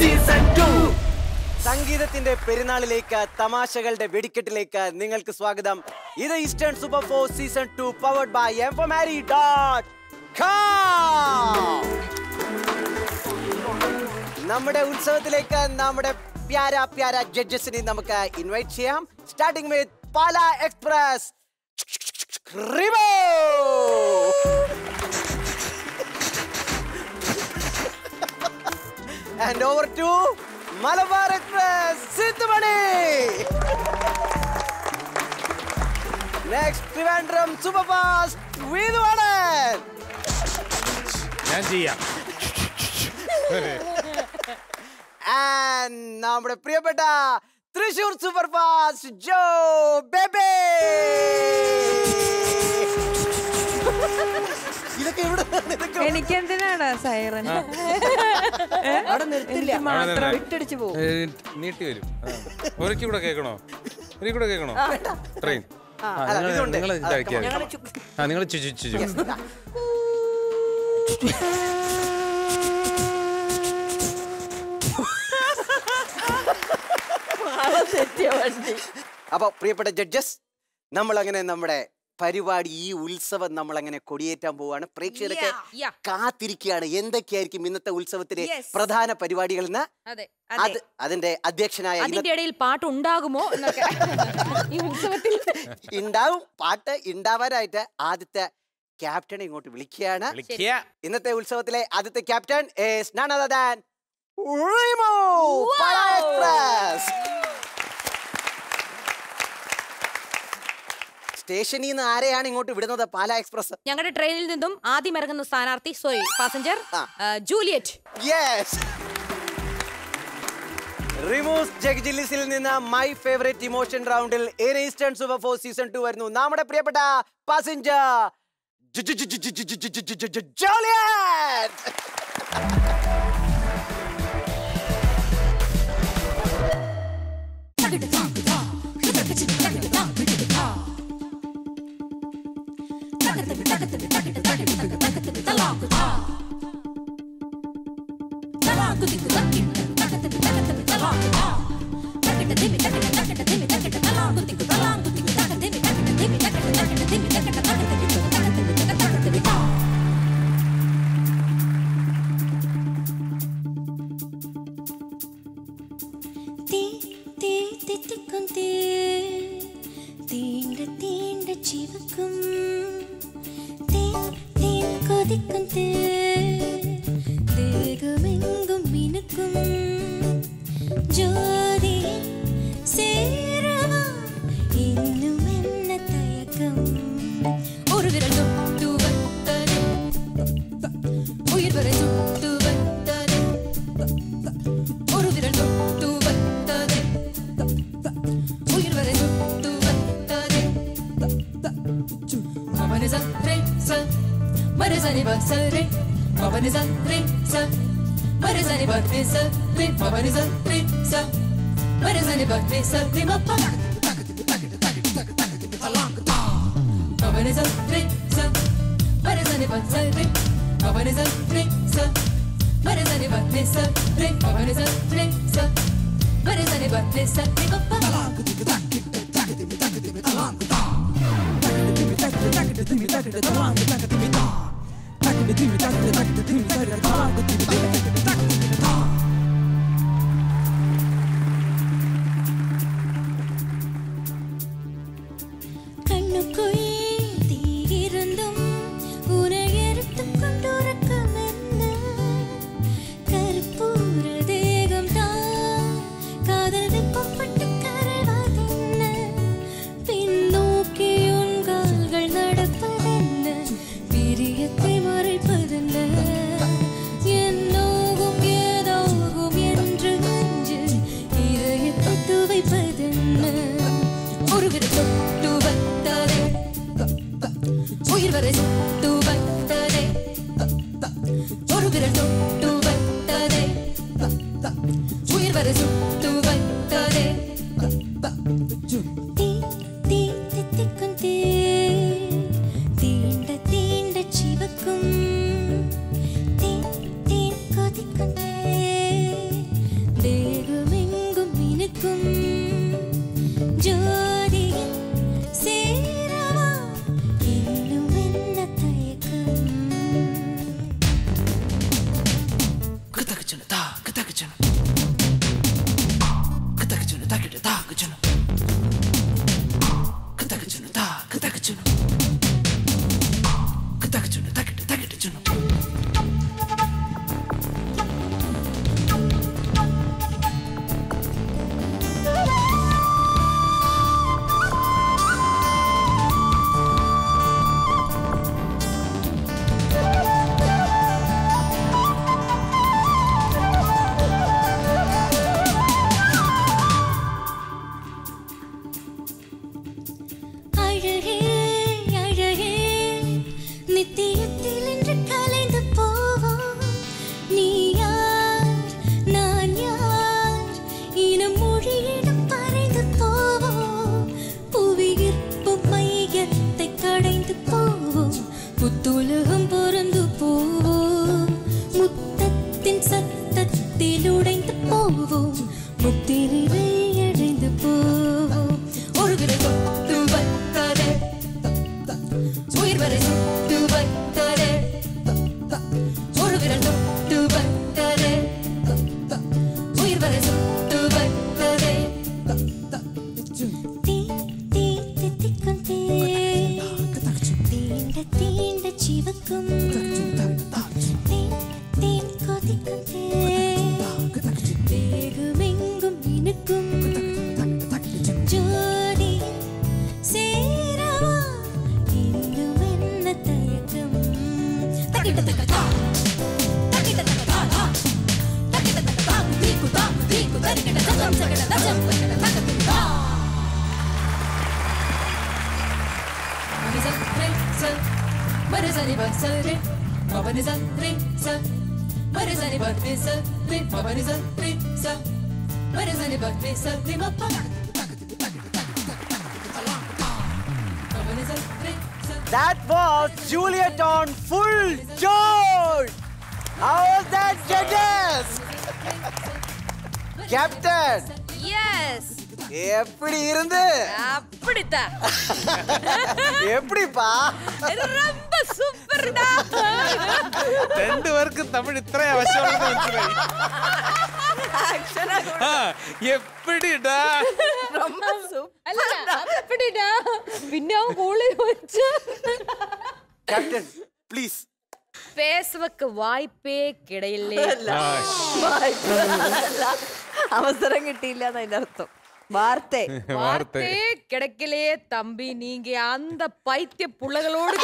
Season two സംഗീതത്തിന്റെ പെരുന്നാളിലേക്ക് തമാശകളുടെ വെടിക്കെട്ടിലേക്ക് നിങ്ങൾക്ക് സ്വാഗതം ഇത് eastern super four season two powered by എംഫമാരി ഡോട്ട് നമ്മുടെ ഉത്സവത്തിലേക്ക് നമ്മുടെ പ്യാര പ്യാര ജഡ്ജസിനെ നമുക്ക് ഇൻവൈറ്റ് ചെയ്യാം സ്റ്റാർട്ടിംഗ് വിത്ത് പാല എക്സ്പ്രസ് റിവോ and over to Malabar Express, Sidhumani. Next, Trivandrum Superfast, Vidwanan. ഞാൻ ചെയ്യാം And നമ്മുടെ പ്രിയപ്പെട്ട തൃശൂർ സൂപ്പർ ഫാസ്റ്റ് ജോ ബേബേ ഇതൊക്കെ എവിടെ ഇതൊക്കെ എനിക്കെന്തിനാടാ സൈറൻ അവിടെ നിർത്തില്ല എനിക്ക് മാത്രം വിട്ടടിച്ചു പോകും ഏ, നീട്ടി വരും ഒരിക്കൽ കൂടെ കേൾക്കണോ ഒരിക്കൽ കൂടെ കേൾക്കണോ ട്രെയിൻ അല്ല, ഇതുണ്ട്. നിങ്ങൾ അത് ഇതാക്കിയാൽ ഞങ്ങള് ആ നിങ്ങൾ ചുചു ചുചു അപ്പൊ പ്രിയപ്പെട്ട ജഡ്ജസ് നമ്മൾ അങ്ങനെ നമ്മുടെ പരിപാടി ഈ ഉത്സവം നമ്മൾ അങ്ങനെ കൊടിയേറ്റാൻ പോവാണ് പ്രേക്ഷകരൊക്കെ Yeah, yeah. കാത്തിരിക്കുകയാണ് എന്തൊക്കെയായിരിക്കും ഇന്നത്തെ ഉത്സവത്തിലെ Yes. പ്രധാന പരിപാടികൾ എന്ന് അതെ അത് അതിന്റെ അധ്യക്ഷനായ ഇന്നത്തെ അതിന്റെ ഇടയിൽ പാട്ട് ഉണ്ടാകുമോ എന്നൊക്കെ ഈ ഉത്സവത്തിൽ ഉണ്ടാവും പാട്ട് ഉണ്ടാവാനായിട്ട് ആദ്യത്തെ ക്യാപ്റ്റനെ ഇങ്ങോട്ട് വിളിക്കുകയാണ് വിളിക്കുക ഇന്നത്തെ ഉത്സവത്തിലെ ആദ്യത്തെ captain is none other than Remo Pala Express. സ്റ്റേഷനിൽ നിന്ന് ആരെയാണ് ഇങ്ങോട്ട് വിടുന്നത് പാല എക്സ്പ്രസ് ഞങ്ങളുടെ ട്രെയിനിൽ നിന്നും ആദ്യം ഇറങ്ങുന്ന സ്ഥാനാർത്ഥി സോറി പാസഞ്ചർ ആ. ജൂലിയറ്റ് യെസ് റിമൂസ് ജഗ്ജില്ലിസിൽ നിന്ന് മൈ ഫേവറേറ്റ് ഇമോഷൻ റൗണ്ടിൽ an eastern super four season two വരുന്നു നമ്മുടെ പ്രിയപ്പെട്ട പാസഞ്ചർ ജോലിയറ്റ് தீ தீ தித்திக்கும் தீ தீண்ட தீண்ட சிவக்கும் தேன் தேன் கொதிக்கும் தீ தேகமெங்கும் மினுக்கும் ஜோதி சேரவா இன்னும் என்ன தயக்கம் ஒரு விரல் தொட்டு வந்தது உயிர் வரை சுட்டு வந்தது ஒரு விரல் தொட்டு வந்தது உயிர் வரை சுட்டு வந்தது மமனி சரே ச மரி சனி பசரே மமனி சரே ச மரி சனி பர்தே ச ரே மமனி சரே ச மரி சனி பர்தே ச ரே மப்ப மமனி சரே ச மரி சனி பசரே மமனி சரே ச மரி சனி பர்தே ச ரே மமனி சரே ச மரி சனி பர்தே ச ரே மப்ப கண்ணுக்குள் தீ இருந்தும் உன்னை எடுத்துக் கொண்டுறக்கம் என்ன? கருப்பூர தேகம் தான் காதல் வெப்பப்பட்டு கரைவதென்ன? பின்னோக்கி உன் கால்கள் நடப்பதென்ன? பிரியத்தை மறைப்பதென்ன? என்னோகும் ஏதோகும் என்று அஞ்சு இதயத்தை துவைப்பதென்ன? ஒரு விரல் தொட்டு வந்ததே உயிர் வரை சுட்டு வந்ததே ஒரு விரல் தொட்டு வந்ததே உயிர் வரை சுட்டு வந்ததே தீ தீ தித்திக்கும் தீ தீண்ட தீண்ட சிவக்கும் தேன் தேன் கொதிக்கும் தீ போவோம் முத்திரை அடைந்து போவோம் ஒரு விரை தொட்டு வைத்தாரே உயிர் வரை சுட்டு வைத்தாரே ஒரு விரல் தொட்டு வைத்தாரே உயிர் வரை சுட்டு வைத்தாரே தீ தீ தித்திக்கும் தீ தீண்ட தீண்ட சிவக்கும் தேன் தேன் கொதிக்கும் தேன் வேகுமெங்கும் இனுக்கும் ஜோடி சேரவா இன்னும் என்ன தயக்கம் தகிட்ட தகதா தகிட்ட தகதா தகிட்ட தகதா தீக்கு தாக்கு தீக்கு தரிக்கிட்ட தஜம் தகிட்ட தஜம் தகிட்ட தகதா மரிச ரே ச மரிசனி பச ரே மபனிச ரே ச மரிசனி பத்னிச ரே மபனிச ரே ச மரிசனி பத்னிச ரே மப்ப மபனிச ரே ச That was Juliet on full George. How was that, judges? Captain, yes எப்படி இருந்து அப்படித்தான் எப்படிப்பா ரொம்ப சூப்பர்டா രണ്ടു പേർക്കും തമിഴ് ഇത്ര ആവശ്യമാണെന്ന് മനസ്സിലായി ആ, എപ്പിടിടാ ரொம்ப சூப்பர் அப்படிடா പിന്നെ അവൻ കൂളി വെച്ച് Captain, please. பேசுவக்கு வாய்ப்பே கிடையிല്ലേ അവസരം കിട്ടിയില്ല എന്നതിന്റെ അർത്ഥം വാർത്തേ വാർത്ത வார்த்தையே கிடைக்கலையே தம்பி நீங்க அந்த பைத்திய புள்ளகளோடு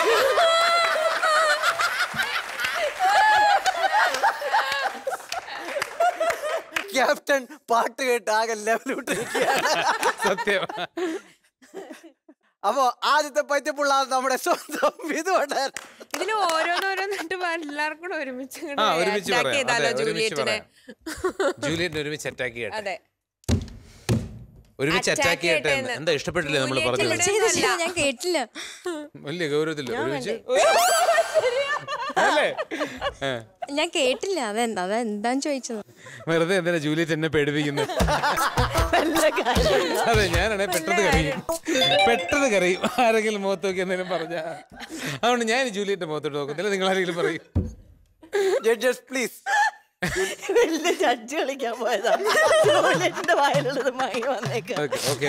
ക്യാപ്റ്റൻ പാട്ട് കേട്ട് ആകെ ലെവൽ വിട്ടിരിക്കുകയാണ് സത്യം അപ്പോ ആദ്യത്തെ പൈത്യപ്പുള്ള നമ്മുടെ സ്വന്തം വിധുവണ്ണൻ ഇതിന് ഓരോന്നോരോന്നിട്ട് എല്ലാവർക്കും കൂടെ ഒരുമിച്ച് ഇങ്ങട് ആ ഒരുമിച്ച് attack പറയാം ചെയ്താലോ അതെ, ഒരുമിച്ച് ജൂലിയറ്റിനെ പറയാം ജൂലിയറ്റിനെ ഒരുമിച്ച് അറ്റാക്ക് ചെയ്യട്ടെ അതെ ഒരുമിച്ച് Attack അറ്റാക്ക് ചെയ്യട്ടെ ചെയ്യട്ടെ എന്ന്. എന്ന്. എന്താ ഇഷ്ടപ്പെട്ടില്ലേ നമ്മൾ ജൂലിയറ്റ് പറഞ്ഞത് ഇവിടെ- ചെയ്തു ചെയ്തു ഞാൻ കേട്ടില്ല വലിയ ഗൗരവത്തില്ല ഒരുമിച്ച് അല്ലേ ആ. ഞാൻ കേട്ടില്ല അതെന്താ അതെന്താന്ന് ചോദിച്ചത് വെറുതെ എന്തിനാ ജൂലിയറ്റ് എന്നെ പേടിപ്പിക്കുന്നത് അതെ ഞാനാണെ പെട്ടെന്ന് കരയും പെട്ടെന്ന് കരയും ആരെങ്കിലും മുഖത്ത് നോക്കി എന്തെങ്കിലും പറഞ്ഞ അതുകൊണ്ട് ഞാൻ ജൂലിയറ്റ് മുഖത്തോട്ട് നോക്കത്തില്ല നിങ്ങൾ ആരെങ്കിലും പറയും ജഡ്ജസ് പ്ലീസ് വലിയ ജഡ്ജ് കളിക്കാൻ പോയതാ ജൂലിയറ്റിന്റെ വായിലുള്ളത് മൈ വന്നേക്കാം ഓക്കെ ഓക്കെ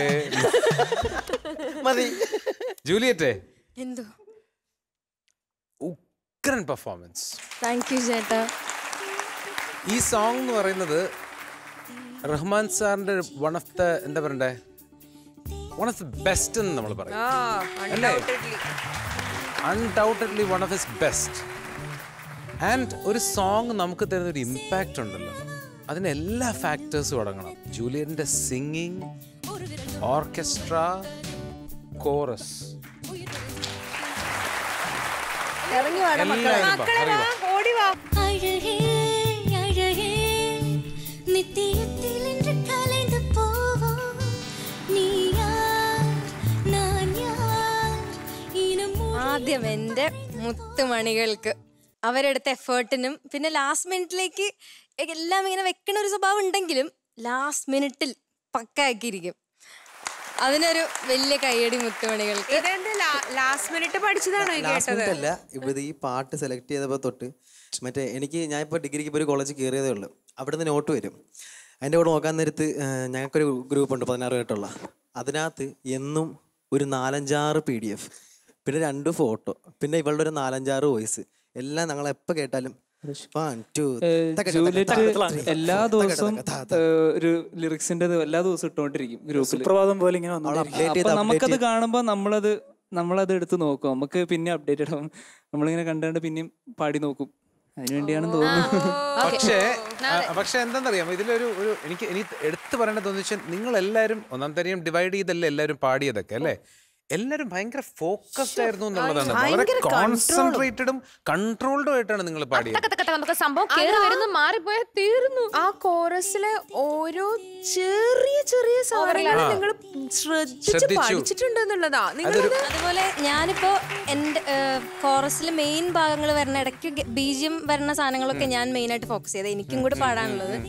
മതി ജൂലിയറ്റെ എന്തോ ഉഗ്രൻ പെർഫോമൻസ് താങ്ക് യു ചേട്ടാ ഈ സോങ് എന്ന് പറയുന്നത് റഹ്മാൻ സാറിന്റെ വൺ ഓഫ് ദ എന്താ പറയണ്ടേ വൺ ഓഫ് ദ ബെസ്റ്റ് എന്ന് നമ്മൾ പറയും ആ അല്ലേ undoubtedly. Undoubtedly one of his best and ഒരു സോങ് നമുക്ക് തരുന്ന ഒരു ഇമ്പാക്റ്റ് ഉണ്ടല്ലോ അതിന് എല്ലാ ഫാക്ടേഴ്സും അടങ്ങണം ജൂലിയന്റെ സിംഗിങ് ഓർക്കസ്ട്ര കോറസ് ഇറങ്ങി വാടാ മക്കളെ വാ ഓടി വാ அழகே அழகே நித்தியத்தில் இன்று கலைந்து போவோம் நீ யார் நான் யார் இனம் ആദ്യം എൻ്റെ മുത്തുമണികൾക്ക് അവരെടുത്ത എഫേർട്ടിനും പിന്നെ ലാസ്റ്റ് മിനിറ്റിലേക്ക് എല്ലാം ഇങ്ങനെ വെക്കണ ഒരു സ്വഭാവം ഉണ്ടെങ്കിലും ലാസ്റ്റ് മിനിറ്റിൽ പക്കാക്കിയിരിക്കും അതിനൊരു വലിയ കൈയടി മുത്തുമണികൾക്ക് ഇതെന്ത് ലാസ്റ്റ് മിനിറ്റ് പഠിച്ചതാണോ ഈ ലാസ്റ്റ് കേട്ടത് മിനിറ്റ് അല്ല ഇവിടെ ഈ പാട്ട് സെലക്ട് ചെയ്തപ്പോൾ തൊട്ട് മറ്റേ എനിക്ക് ഞാൻ ഇപ്പോൾ ഡിഗ്രിക്ക് ഇപ്പോൾ ഒരു കോളേജിൽ കയറിയതേ ഉള്ളൂ അവിടുന്ന് നോട്ട് വരും അതിൻ്റെ കൂടെ നോക്കാൻ നേരത്ത് ആ, ഞങ്ങൾക്കൊരു ഗ്രൂപ്പ് ഉണ്ട് പതിനാറ് കേട്ടുള്ള അതിനകത്ത് എന്നും ഒരു നാലഞ്ചാറ് പി ഡി എഫ് പിന്നെ രണ്ട് ഫോട്ടോ പിന്നെ ഇവളുടെ ഒരു നാലഞ്ചാറ് വോയിസ് എല്ലാം ഞങ്ങൾ എപ്പോൾ കേട്ടാലും വൺ ടു ജൂലിയറ്റ് എല്ലാ ദിവസവും ഏഹ്, ഒരു ലിറിക്സിന്റെ എല്ലാ ദിവസവും ഇട്ടുകൊണ്ടിരിക്കും ഗ്രൂപ്പിൽ സുപ്രഭാതം പോലെ ഇങ്ങനെ വന്നോണ്ടിരിക്കും. update ചെയ്ത് അപ്പൊ update നമുക്കത് ചെയ്ത് കാണുമ്പോൾ നമ്മളത് നമ്മളത് എടുത്ത് നോക്കും നമുക്ക് പിന്നെ അപ്ഡേറ്റഡ് ആവും നമ്മളിങ്ങനെ കണ്ടുകൊണ്ട് പിന്നെയും പാടി നോക്കും അതിനുവേണ്ടിയാണെന്ന് തോന്നുന്നു പക്ഷേ ആ, പക്ഷേ എന്താണെന്നറിയാമോ ഇതിലൊരു ഒരു എനിക്ക് എനിക്ക് എടുത്തു പറയേണ്ടത് എന്ന് വെച്ചാൽ നിങ്ങൾ എല്ലാവരും ഒന്നാം തരം ഡിവൈഡ് ചെയ്തല്ലേ എല്ലാവരും പാടിയതൊക്കെ അല്ലേ എല്ലാവരും ഭയങ്കര ഫോക്കസ്ഡ് ആയിരുന്നു എന്നുള്ളതാണ് വളരെ കോൺസെൻട്രേറ്റഡും കൺട്രോൾഡും ആയിട്ടാണ് നിങ്ങൾ പാടിയത് തക്ക, തക്ക, തക്ക, നമുക്ക് സംഭവം കേറി വരുന്നു മാറിപ്പോയാൽ തീർന്നു ആ കോറസിലെ ഓരോ ചെറിയ ചെറിയ സാധനങ്ങൾ നിങ്ങൾ ശ്രദ്ധിച്ച് ശ്രദ്ധിച്ചു. പഠിച്ചിട്ടുണ്ട് എന്നുള്ളതാ നിങ്ങൾ അതുപോലെ ഞാനിപ്പോ എന്റെ കോറസിൽ മെയിൻ ഭാഗങ്ങൾ വരുന്ന ഇടയ്ക്ക് ബീജിയം വരുന്ന സാധനങ്ങളൊക്കെ ഞാൻ മെയിൻ ആയിട്ട് ഫോക്കസ് ചെയ്തത് എനിക്കും കൂടി പാടാനുള്ളത്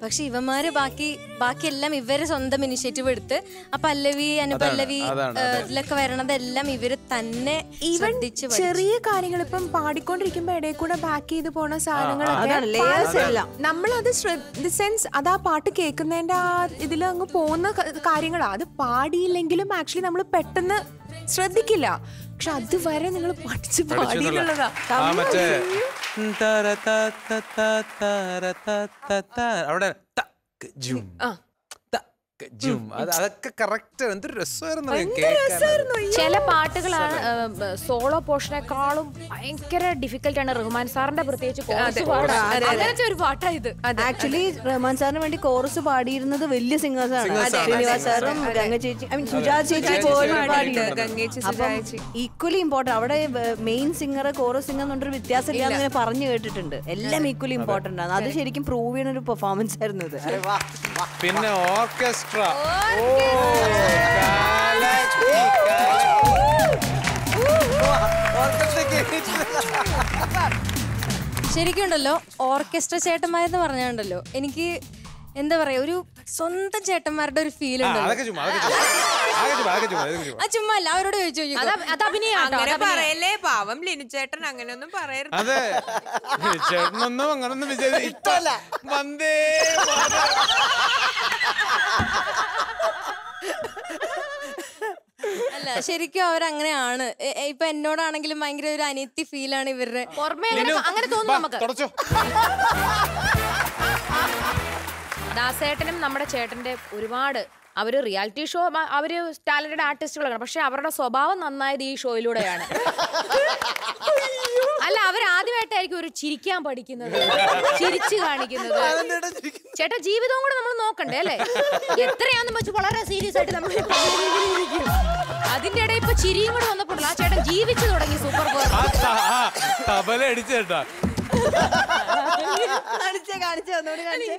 പക്ഷെ ഇവന്മാര് ബാക്കി ബാക്കിയെല്ലാം ഇവര് സ്വന്തം ഇനിഷ്യേറ്റീവ് എടുത്ത് ആ പല്ലവി അനുപല്ലവി അതാണ്, ഏഹ്, അതാണ്. ഇതിലൊക്കെ വരണതെല്ലാം ഇവര് തന്നെ ഈവൻ ശ്രദ്ധിച്ച് പഠിച്ചു. ചെറിയ കാര്യങ്ങൾ ഇപ്പം പാടിക്കൊണ്ടിരിക്കുമ്പോ ഇടയിൽ കൂടെ ബാക്ക് ചെയ്ത് പോണ സാധനങ്ങളൊക്കെ അതാണ് layers എല്ലാം. നമ്മളത് സെൻസ് അത് ആ പാട്ട് കേൾക്കുന്നതിന്റെ ആ ഇതിൽ അങ്ങ് പോകുന്ന കാര്യങ്ങളാ അത് പാടിയില്ലെങ്കിലും ആക്ച്വലി നമ്മൾ പെട്ടെന്ന് ശ്രദ്ധിക്കില്ല പക്ഷെ അതുവരെ നിങ്ങൾ പഠിച്ച് പഠിച്ചു എന്നുള്ള. പാടിയിട്ടുള്ളതാ ആ മറ്റേ തര ത ത ത തര ത ത ത. അവിടെ തക്ക് ജും തക്ക് ജും അത് അതൊക്കെ കറക്റ്റ് എന്തൊരു രസമായിരുന്നു അറിയോ കേൾക്കാൻ ചില പാട്ടുകളാണ് സോളോ പോർഷനേക്കാളും ഭയങ്കര ഡിഫിക്കൽട്ട് ആണ് റഹ്മാൻ സാറിന്റെ പ്രത്യേകിച്ച് chorus പാടാൻ. അങ്ങനത്തെ ഒരു പാട്ടാ ഇത് ആക്ച്വലി റഹ്മാൻ സാറിന് വേണ്ടി കോറസ് പാടിയിരുന്നത് വലിയ സിംഗേഴ്സ് ആണ് Singers ആണ്. ശ്രീനിവാസ് സാറും ഗംഗ ചേച്ചി ഐ മീൻ സുജാത ചേച്ചി പോലും പാടിയിട്ടുണ്ട് ഗംഗേച്ചി അപ്പം ഈക്വലി ഇമ്പോർട്ടന്റ് അവിടെ മെയിൻ സിംഗർ കോറസ് സിംഗർ എന്നൊരു വ്യത്യാസം ഇല്ലാന്ന് ഇങ്ങനെ പറഞ്ഞു കേട്ടിട്ടുണ്ട് എല്ലാം ഈക്വലി ഇമ്പോർട്ടന്റ് ആണ് അത് ശരിക്കും പ്രൂവ് ചെയ്യുന്ന ഒരു പെർഫോമൻസ് ആയിരുന്നു ഇത് പിന്നെ ഓർക്കസ്ട്ര ശരിക്കും ഉണ്ടല്ലോ ഓർക്കസ്ട്ര ചേട്ടന്മാരെന്ന് പറഞ്ഞാണ്ടല്ലോ എനിക്ക് എന്താ പറയാ ഒരു സ്വന്തം ചേട്ടന്മാരുടെ ഒരു ഫീൽ ഉണ്ടല്ലോ അതൊക്കെ ചുമ്മാ അതൊക്കെ ചുമ്മാ അതൊക്കെ ചുമ്മാ അതൊക്കെ ചുമ്മാ അതൊക്കെ ചുമ്മാ ആ ചുമ്മാ അല്ല അവരോട് ചോദിച്ചു നോക്കിക്കോ. അത് അത് അഭിനയാട്ടോ, അത് അങ്ങനെ അഭിനയം. പറയല്ലേ പാവം ലിനുചേട്ടൻ അങ്ങനെയൊന്നും പറയരുത് അതെ ചേട്ടനൊന്നും അങ്ങനൊന്നും വിചാരിച്ചു ഇപ്പൊ വന്ദേ മാതരം. അല്ല ശരിക്കും അവരങ്ങനെയാണ് എ- എ- ഇപ്പൊ എന്നോടാണെങ്കിലും ഭയങ്കര ഒരു അനിയത്തി ഫീലാണ് ഇവരുടെ പുറമേ അങ്ങനെ ലിനു, അങ്ങനെ തോന്നും വാ, നമുക്ക് തുടച്ചോ ദാസേട്ടനും നമ്മുടെ ചേട്ടന്റെ ഒരുപാട് അവര് റിയാലിറ്റി ഷോ അവര് ടാലന്റഡ് ആർട്ടിസ്റ്റുകളാണ് പക്ഷെ അവരുടെ സ്വഭാവം നന്നായത് ഈ ഷോയിലൂടെയാണ് അല്ല അവർ ആദ്യമായിട്ടായിരിക്കും ഒരു ചിരിക്കാൻ പഠിക്കുന്നത് ചിരിച്ചു കാണിക്കുന്നത് ചേട്ടാ ജീവിതവും കൂടെ നമ്മൾ നോക്കണ്ടേ അല്ലേ എത്രയാന്ന് വെച്ച് വളരെ സീരിയസ് ആയിട്ട് നമ്മൾ അതിന്റെ ഇടയിൽ ഇപ്പൊ ചിരിയും കൂടെ വന്നപ്പോഴല്ല ആ ചേട്ടൻ ജീവിച്ചു തുടങ്ങി സൂപ്പർ പവർ ആ ത- ആ തബല അടിച്ചേട്ടാ കാണിച്ചേ കാണിച്ചേ ഒന്നുകൂടി കാണിച്ചേ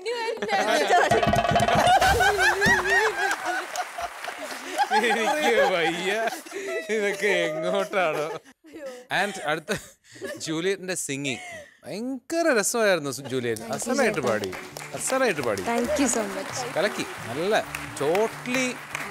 എനിക്ക് വയ്യ ഇതൊക്കെ എങ്ങോട്ടാണോ ആൻഡ് അടുത്ത ജൂലിയറ്റിന്റെ സിംഗിങ് ഭയങ്കര രസമായിരുന്നു ജൂലിയറ്റ് അസലായിട്ട് പാടി അസലായിട്ട് പാടി താങ്ക് യു സോ മച്ച് കലക്കി നല്ല ടോട്ടലി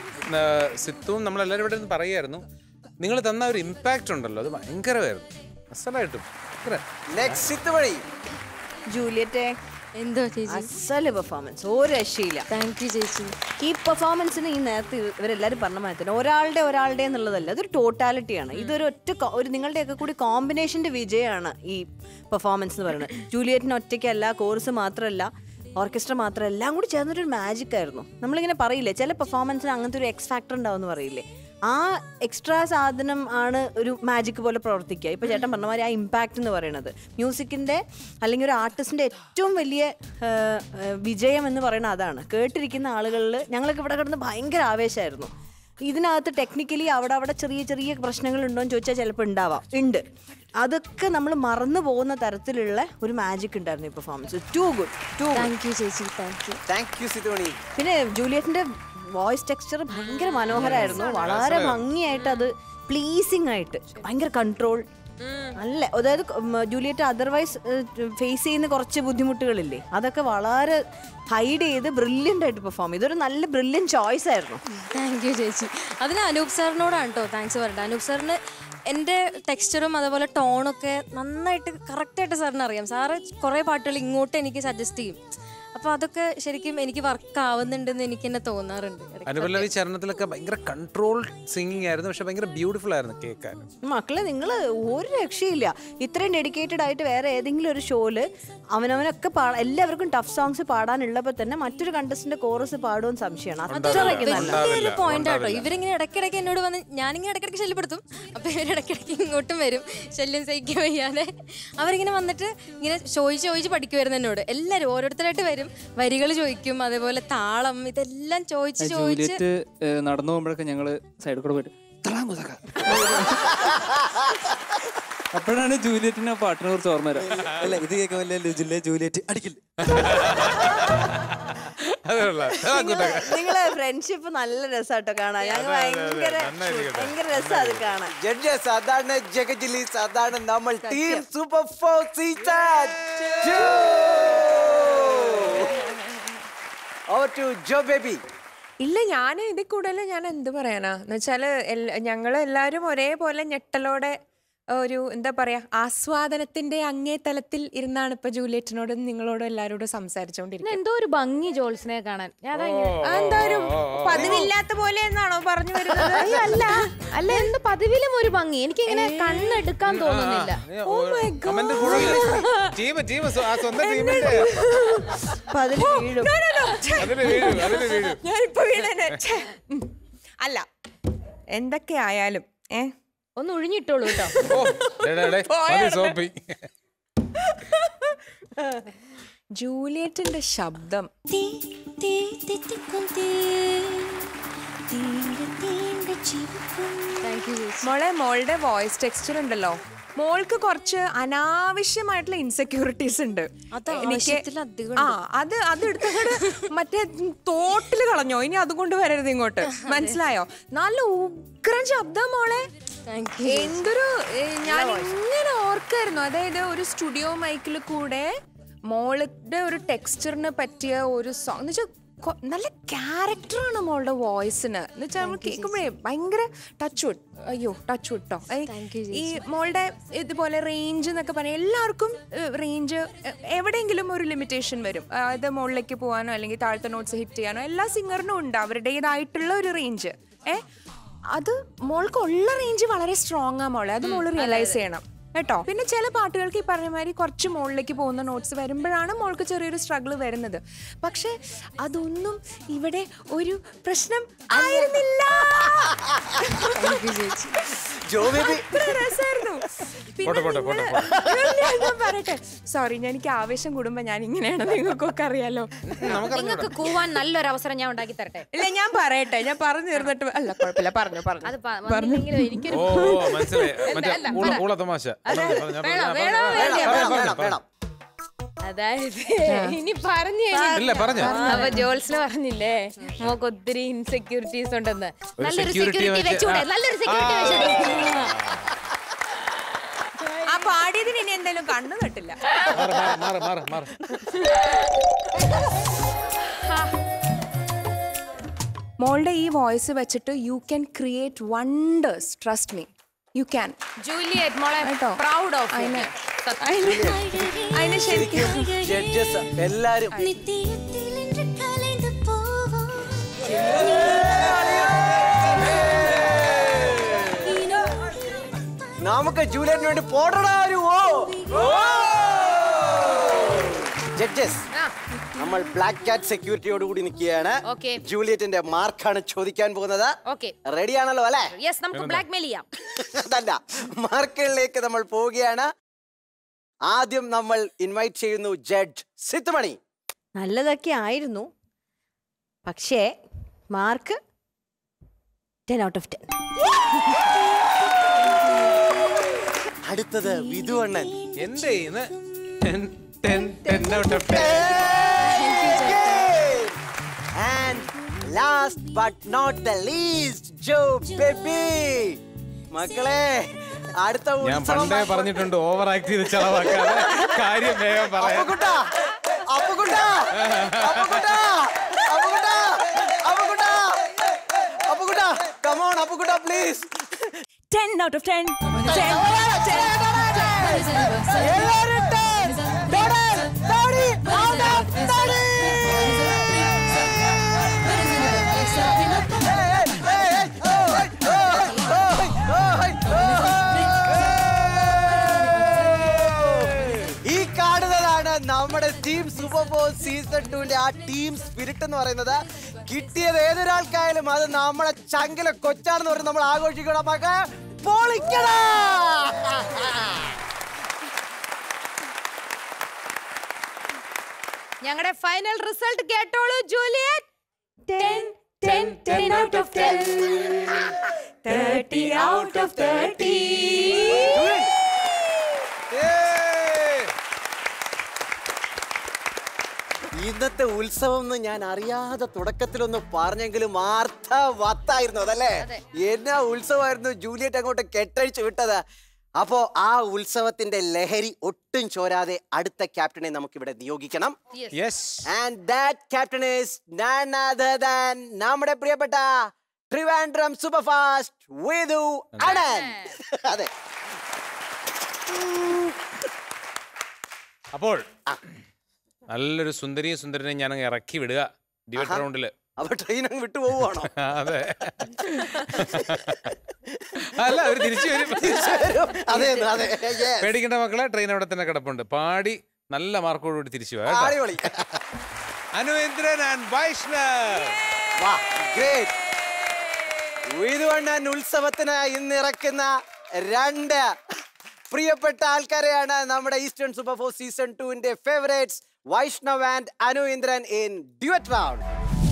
സിത്തുവും നമ്മളെല്ലാവരും ഇവിടെ നിന്ന് പറയായിരുന്നു നിങ്ങൾ തന്ന ഒരു ഇമ്പാക്റ്റ് ഉണ്ടല്ലോ അത് ഭയങ്കരമായിരുന്നു അസലായിട്ടും ഭയങ്കര നെക്സ്റ്റ് സിത്ത് വഴി ജൂലിയറ്റെ എന്തോ ചേച്ചി അസല് പെർഫോമൻസ് ഒരു രക്ഷയില്ല താങ്ക് യു ചേച്ചി ഈ പെർഫോമൻസിന് ഈ നേരത്തെ ഇവ- ഇവരെല്ലാരും പറഞ്ഞ മാതിരി തന്നെ ഒരാളുടെ ഒരാളുടെ എന്നുള്ളതല്ല അതൊരു ടോട്ടാലിറ്റിയാണ് ഇതൊരു ഒറ്റ കോ- ഒരു നിങ്ങളുടെയൊക്കെ കൂടി കോമ്പിനേഷന്റെ വിജയമാണ് ഈ പെർഫോമൻസ് എന്ന് പറയുന്നത് ജൂലിയറ്റിന് ഒറ്റയ്ക്കല്ല കോഴ്സ് മാത്രമല്ല ഓർക്കസ്ട്ര മാത്രമല്ല എല്ലാം കൂടി ചേർന്നൊരു മാജിക് ആയിരുന്നു നമ്മളിങ്ങനെ പറയില്ലേ ചില പെർഫോമൻസിന് അങ്ങനത്തെ ഒരു എക്സ് ഫാക്ടർ ഉണ്ടാവും എന്ന് പറയില്ലേ ആ എക്സ്ട്രാ സാധനം ആണ് ഒരു മാജിക് പോലെ പ്രവർത്തിക്കുക ഇപ്പൊ ചേട്ടൻ പറഞ്ഞ മാതിരി ആ ഇമ്പാക്റ്റ് എന്ന് പറയുന്നത് മ്യൂസിക്കിന്റെ അല്ലെങ്കിൽ ഒരു ആർട്ടിസ്റ്റിന്റെ ഏറ്റവും വലിയ ആ, ആ, വിജയം എന്ന് പറയുന്നത് അതാണ് കേട്ടിരിക്കുന്ന ആളുകളിൽ ഞങ്ങളൊക്കെ ഇവിടെ കിടന്ന് ഭയങ്കര ആവേശമായിരുന്നു ഇതിനകത്ത് ടെക്നിക്കലി അവിടെ അവിടെ ചെറിയ ചെറിയ പ്രശ്നങ്ങൾ ഉണ്ടോ എന്ന് ചോദിച്ചാൽ ചിലപ്പോൾ ഉണ്ടാവാം ഉണ്ട് അതൊക്കെ നമ്മൾ മറന്നു പോകുന്ന തരത്തിലുള്ള ഒരു മാജിക് ഉണ്ടായിരുന്നു ഈ performance too good too good thank you ചേച്ചി താങ്ക് യു താങ്ക് യു സിത്ത് മണി പിന്നെ ജൂലിയറ്റിന്റെ വോയിസ് ടെക്സ്ചർ ഭയങ്കര മനോഹരമായിരുന്നു വളരെ ഭംഗിയായിട്ട് അത് പ്ലീസിങ് ആയിട്ട് ഭയങ്കര കൺട്രോൾ നല്ല അതായത് ഉം, ജൂലിയറ്റ് അതർവൈസ് ഫേസ് ചെയ്യുന്ന കുറച്ച് ബുദ്ധിമുട്ടുകളില്ലേ അതൊക്കെ വളരെ ഹൈഡ് ചെയ്ത് ബ്രില്യൻ്റ് ആയിട്ട് പെർഫോം ചെയ്തു ഒരു നല്ല ബ്രില്യൻ ചോയ്സ് ആയിരുന്നു താങ്ക് യു ചേച്ചി അതിന് അനൂപ് സാറിനോടാണ് കേട്ടോ താങ്ക്സ് പറയട്ടെ അനൂപ് സാറിന് എൻ്റെ ടെക്സ്ചറും അതുപോലെ ടോണൊക്കെ നന്നായിട്ട് കറക്റ്റായിട്ട് സാറിന് അറിയാം സാറ് കുറേ പാട്ടുകൾ ഇങ്ങോട്ട് എനിക്ക് സജസ്റ്റ് ചെയ്യും അപ്പോൾ അതൊക്കെ ശരിക്കും എനിക്ക് വർക്ക് ആവുന്നുണ്ടെന്ന് എനിക്ക് തന്നെ തോന്നാറുണ്ട് ഇടയ്ക്ക്. അനുപല്ലവി ചരണത്തിലൊക്കെ ഭയങ്കര കൺട്രോൾ സിംഗിങ് ആയിരുന്നു പക്ഷെ ഭയങ്കര ബ്യൂട്ടിഫുൾ ആയിരുന്നു കേൾക്കാൻ മക്കളെ നിങ്ങൾ ഒരു രക്ഷയില്ല ഇത്രയും ഡെഡിക്കേറ്റഡ് ആയിട്ട് വേറെ ഏതെങ്കിലും ഒരു ഷോയില് അവനവനൊക്കെ പാടാ എല്ലാവർക്കും ടഫ് സോങ്സ് പാടാനുള്ളപ്പോൾ തന്നെ മറ്റൊരു കണ്ടസ്റ്റിന്റെ കോറസ് പാടുമെന്ന് സംശയമാണ് അത്രയ്ക്ക് നല്ല വലിയൊരു പോയിന്റ് ആട്ടോ ഇവരിങ്ങനെ ഇടയ്ക്കിടയ്ക്ക് എന്നോട് വന്ന് ഞാനിങ്ങനെ ഇടയ്ക്കിടയ്ക്ക് ശല്യപ്പെടുത്തും അപ്പൊ ഇവർ ഇടയ്ക്കിടയ്ക്ക് ഇങ്ങോട്ടും വരും ശല്യം സഹിക്കാൻ വയ്യാതെ അവരിങ്ങനെ വന്നിട്ട് ഇങ്ങനെ ചോദിച്ച് ചോദിച്ച് പഠിക്കുമായിരുന്നു എന്നോട് എല്ലാവരും ഓരോരുത്തരായിട്ട് വരും വരികൾ ചോദിക്കും അതേപോലെ താളം ഇതെല്ലാം ചോദിച്ച് ചോദിച്ച് ജൂലിയറ്റ് ഏഹ്, നടന്നു പോകുമ്പോഴൊക്കെ ഞങ്ങള് സൈഡിൽ കൂടെ പോയിട്ട് "തളാൻ കുതക." അപ്പോഴാണ് ജൂലിയറ്റിന് ആ പാട്ടിനെ കുറിച്ച് ഓർമ്മ വരാം അല്ല ഇത് കേൾക്കുമ്പോൾ ലുജിലെ ജൂലിയറ്റ് അടിക്കില്ല അതുള്ള നിങ്ങളെ ഫ്രണ്ട്ഷിപ്പ് നല്ല രസാട്ടോ കാണാൻ ഞങ്ങൾ ഭയങ്കര ഭയങ്കര രസം അത് കാണാൻ ജഡ്ജസ് അതാണ് ജഗജിലീസ് അതാണ് നമ്മൾ team super four season over to Jo Baby ഇല്ല ഞാൻ ഇതിൽ കൂടുതൽ ഞാൻ എന്ത് പറയാനാ എന്ന് വെച്ചാൽ ഞങ്ങൾ എല്ലാവരും ഒരേപോലെ ഞെട്ടലോടെ ഒരു എന്താ പറയാ ആസ്വാദനത്തിന്റെ അങ്ങേ തലത്തിൽ ഇരുന്നാണ് ഇപ്പൊ ജൂലിയറ്റിനോടും നിങ്ങളോടും എല്ലാവരോടും സംസാരിച്ചുകൊണ്ടിരിക്കുന്നത് എന്തോ ഒരു ഭംഗി ജോൾസിനെ കാണാൻ ഞാൻ അതാ ഇങ്ങനെ- ആ, എന്താ ഒരു പതിവില്ലാത്ത പോലെ എന്നാണോ പറഞ്ഞു വരുന്നത് അയ്യോ, അല്ല അല്ല എന്ത് പതിവിലും ഒരു ഭംഗി എനിക്ക് ഇങ്ങനെ കണ്ണെടുക്കാൻ തോന്നുന്നില്ല കമന്റ് ടീം ടീം ആ സ്വന്തം ടീമിന്റെ അപ്പൊ അതിൽ വീഴും അതിന് വീഴും അതിന് വീഴും ഞാനിപ്പോ വീണേനെ. ഛെ. ഉം. അല്ല എന്തൊക്കെ ആയാലും ഏ ഒന്ന് ഒഴിഞ്ഞിട്ടോളൂ കേട്ടോ ഓ ഡേ, ഡേ, ഡേ, മതി സോപ്പി ജൂലിയറ്റിന്റെ ശബ്ദം മോളെ മോളുടെ വോയിസ് ടെക്സ്ചർ ഉണ്ടല്ലോ മോൾക്ക് കുറച്ച് അനാവശ്യമായിട്ടുള്ള ഇൻസെക്യൂരിറ്റീസ് ഉണ്ട് അത് എനിക്ക് ആവശ്യത്തിലധികം ആ അത് അത് എടുത്തങ്ങട് മറ്റേ തോട്ടിൽ കളഞ്ഞോ ഇനി അതുകൊണ്ട് വരരുത് ഇങ്ങോട്ട് മനസ്സിലായോ നല്ല ഉഗ്രം ശബ്ദം മോളെ എന്തൊരു ഏ, ഞാൻ ഇങ്ങനെ ഓർക്കായിരുന്നു അതായത് ഒരു സ്റ്റുഡിയോ മൈക്കിൽ കൂടെ മോളുടെ ഒരു ടെക്സ്ചറിന് പറ്റിയ ഒരു സോങ് എന്ന് വെച്ചാൽ നല്ല ക്യാരക്ടറാണ് മോളുടെ വോയിസിന് എന്ന് വെച്ചാൽ നമ്മൾ കേൾക്കുമ്പോഴേ ഭയങ്കര ടച്ച് വുഡ് അയ്യോ ടച്ച് വുഡ് കേട്ടോ ഈ മോളുടെ ഇതുപോലെ റേഞ്ച് എന്നൊക്കെ പറഞ്ഞാൽ എല്ലാവർക്കും റേഞ്ച് എവിടെയെങ്കിലും ഒരു ലിമിറ്റേഷൻ വരും അതായത് മുകളിലേക്ക് പോകാനോ അല്ലെങ്കിൽ താഴത്തെ നോട്ട്സ് ഹിറ്റ് ചെയ്യാനോ എല്ലാ സിംഗറിനും ഉണ്ട് അവരുടേതായിട്ടുള്ള ഒരു റേഞ്ച് ഏ അത് മോൾക്ക് ഉള്ള റേഞ്ച് വളരെ സ്ട്രോങ് ആ മോളെ അത് മോള് റിയലൈസ് ചെയ്യണം കേട്ടോ പിന്നെ ചില പാട്ടുകൾക്ക് ഈ പറഞ്ഞ മാതിരി കുറച്ച് മുകളിലേക്ക് പോകുന്ന നോട്ട്സ് വരുമ്പോഴാണ് മോൾക്ക് ചെറിയൊരു സ്ട്രഗിൾ വരുന്നത് പക്ഷെ അതൊന്നും ഇവിടെ ഒരു പ്രശ്നം ആയിരുന്നില്ല ജോ ബേബി അത്ര രസായിരുന്നു. പിന്നെ പോട്ടെ, പോട്ടെ, പോട്ടെ, നിങ്ങള് ഞാൻ ഞാൻ പറയട്ടെ സോറി ഞാൻ എനിക്ക് ആവേശം കൂടുമ്പോ ഞാൻ ഇങ്ങനെയാണ് നിങ്ങൾക്കൊക്കെ അറിയാലോ നിങ്ങൾക്ക് കൂവാൻ നല്ലൊരു അവസരം ഞാൻ ഉണ്ടാക്കി തരട്ടെ ഇല്ല ഞാൻ പറയട്ടെ ഞാൻ പറഞ്ഞു തീർന്നിട്ട് അല്ല കുഴപ്പമില്ല പറഞ്ഞു പറഞ്ഞു അത് പ- വന്നില്ലെങ്കിലും എനിക്കൊരു ഓ ഓ, മനസ്സിലായി മറ്റേ ഊള ഊള തമാശ പറഞ്ഞോ, പറഞ്ഞോ, വേണോ, പറഞ്ഞോ, വേണോ, പറഞ്ഞോ. വേണ്ടേ? വേണം പറഞ്ഞോ, വേണം പറഞ്ഞോ. വേണം അതായത് ഇനി പറഞ്ഞു ഇല്ല പറഞ്ഞോ അപ്പൊ ജോൾസിന് പറഞ്ഞില്ലേ മോക്ക് ഒത്തിരി ഇൻസെക്യൂരിറ്റീസ് ഉണ്ടെന്ന് ഒരു നല്ലൊരു security സെക്യൂരിറ്റി വെച്ച്- വെച്ചൂടെ ആ. നല്ലൊരു സെക്യൂരിറ്റി ആ. വെച്ചൂടെ ആ പാടിയതിന് ഇനി എന്തായാലും കണ്ണു നട്ടില്ല മാറ് മാറ് മാറ് മാറ് മാറ് മോളുടെ ഈ വോയിസ് വെച്ചിട്ട് you can create wonders trust me you can Juliet മോളെ കേട്ടോ. പ്രൗഡ് ഓഫ് അതിന് അതിന് ശരിക്കും ജഡ്ജസ് എല്ലാരും നമുക്ക് ജൂലിയറ്റിന് വേണ്ടി പോടടാ ഒരു ഓ ജഡ്ജസ് നമ്മൾ ബ്ലാക്ക് കാറ്റ് സെക്യൂരിറ്റിയോട് കൂടി നിൽക്കുകയാണ് Okay. ജൂലിയറ്റിന്റെ മാർക്കാണ് ചോദിക്കാൻ പോകുന്നത് ഓക്കെ റെഡിയാണല്ലോ അല്ലേ യെസ് നമുക്ക് ബ്ലാക്ക് മെയിൽ ചെയ്യാം അതല്ല മാർക്കുകളിലേക്ക് നമ്മൾ പോവുകയാണ് ആദ്യം നമ്മൾ ഇൻവൈറ്റ് ചെയ്യുന്നു ജഡ്ജ് സിത്തുമണി നല്ലതൊക്കെ ആയിരുന്നു പക്ഷേ mark ten out of ten അടുത്തത് വിധുവണ്ണൻ എന്റെ ഇന്ന് ten ten ten out of ten and last but not the least Jo Baby മക്കളെ അടുത്ത ഞാൻ ഉത്സവം പണ്ടേ പറഞ്ഞിട്ടുണ്ട് ഓവർ ആക്ട് ചെയ്ത് ചെലവാക്കാതെ കാര്യം വേഗം പറയാം അപ്പുകുട്ടാ അപ്പുകുട്ടാ അപ്പുകുട്ടാ അപ്പുകുട്ടാ അപ്പുകുട്ടാ അപ്പുകുട്ടാ കമോൺ അപ്പുകുട്ടാ please ten out of ten എല്ലാവരും turn. Total, thirty out of thirty. ഈ കാണുന്നതാണ് നമ്മുടെ ടീം സൂപ്പർ ബോൾ സീസൺ ടുവിന്റെ ആ ടീം സ്പിരിറ്റ് എന്ന് പറയുന്നത് കിട്ടിയത് ഏതൊരാൾക്കായാലും അത് നമ്മളെ ചങ്കിലെ കൊച്ചാണെന്ന് പറഞ്ഞ് നമ്മൾ ആഘോഷിക്കണം മക്ക പൊളിക്കടാ ഞങ്ങളുടെ ഫൈനൽ റിസൾട്ട് കേട്ടോളൂ Juliet ten ten ten out of ten thirty out of thirty ഇന്നത്തെ ഉത്സവം എന്ന് ഞാൻ അറിയാതെ തുടക്കത്തിലൊന്ന് പറഞ്ഞെങ്കിലും ആർത്ഥ വത്തായിരുന്നു അതല്ലേ എന്നാ ഉത്സവമായിരുന്നു ജൂലിയറ്റ് അങ്ങോട്ട് കെട്ടഴിച്ച് വിട്ടത് അപ്പോ ആ ഉത്സവത്തിന്റെ ലഹരി ഒട്ടും ചോരാതെ അടുത്ത ക്യാപ്റ്റനെ നമുക്കിവിടെ നിയോഗിക്കണം yes and that captain is none other than നമ്മുടെ പ്രിയപ്പെട്ട ട്രിവാൻഡ്രം സൂപ്പർ ഫാസ്റ്റ് വേദു അനന്ത് അതെ അപ്പോൾ നല്ലൊരു സുന്ദരിയും സുന്ദരനെയും ഞാൻ അങ്ങ് ഇറക്കി വിടുക ഡിബേറ്റ് റൗണ്ടില് അപ്പൊ ട്രെയിൻ അങ്ങ് വിട്ടു പോവുകയാണോ അതെ അല്ല അവര് തിരിച്ചു വരും അതെ അതെ yes. പേടിക്കേണ്ട മക്കളെ ട്രെയിൻ അവിടെ തന്നെ കിടപ്പുണ്ട് പാടി നല്ല മാർക്കോടുകൂടി തിരിച്ചു പോകാം കേട്ടോ. അടിപൊളി അനുവേന്ദ്രൻ ആൻഡ് വൈഷ്ണവ് വാ ഗ്രേറ്റ് വീതുവണ്ണൻ ഉത്സവത്തിന് ഇന്ന് ഇറക്കുന്ന രണ്ട് പ്രിയപ്പെട്ട ആൾക്കാരെയാണ് നമ്മുടെ ഈസ്റ്റേൺ സൂപ്പർ ഫോർ സീസൺ ടുവിന്റെ favourites Vaishnav and Anu Indran in duet round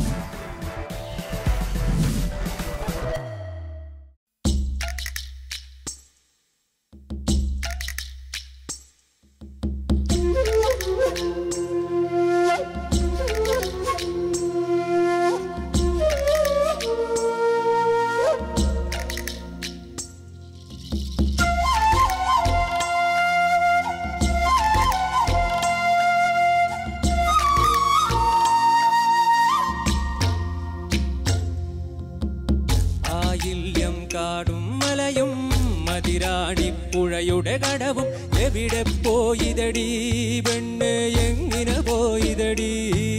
ആയില്യം കാടും മലയും മതിരാണിപ്പുഴയുടെ കടവും എവിടെ പോയിതടി പെണ്ണ് എങ്ങനെ പോയിതടി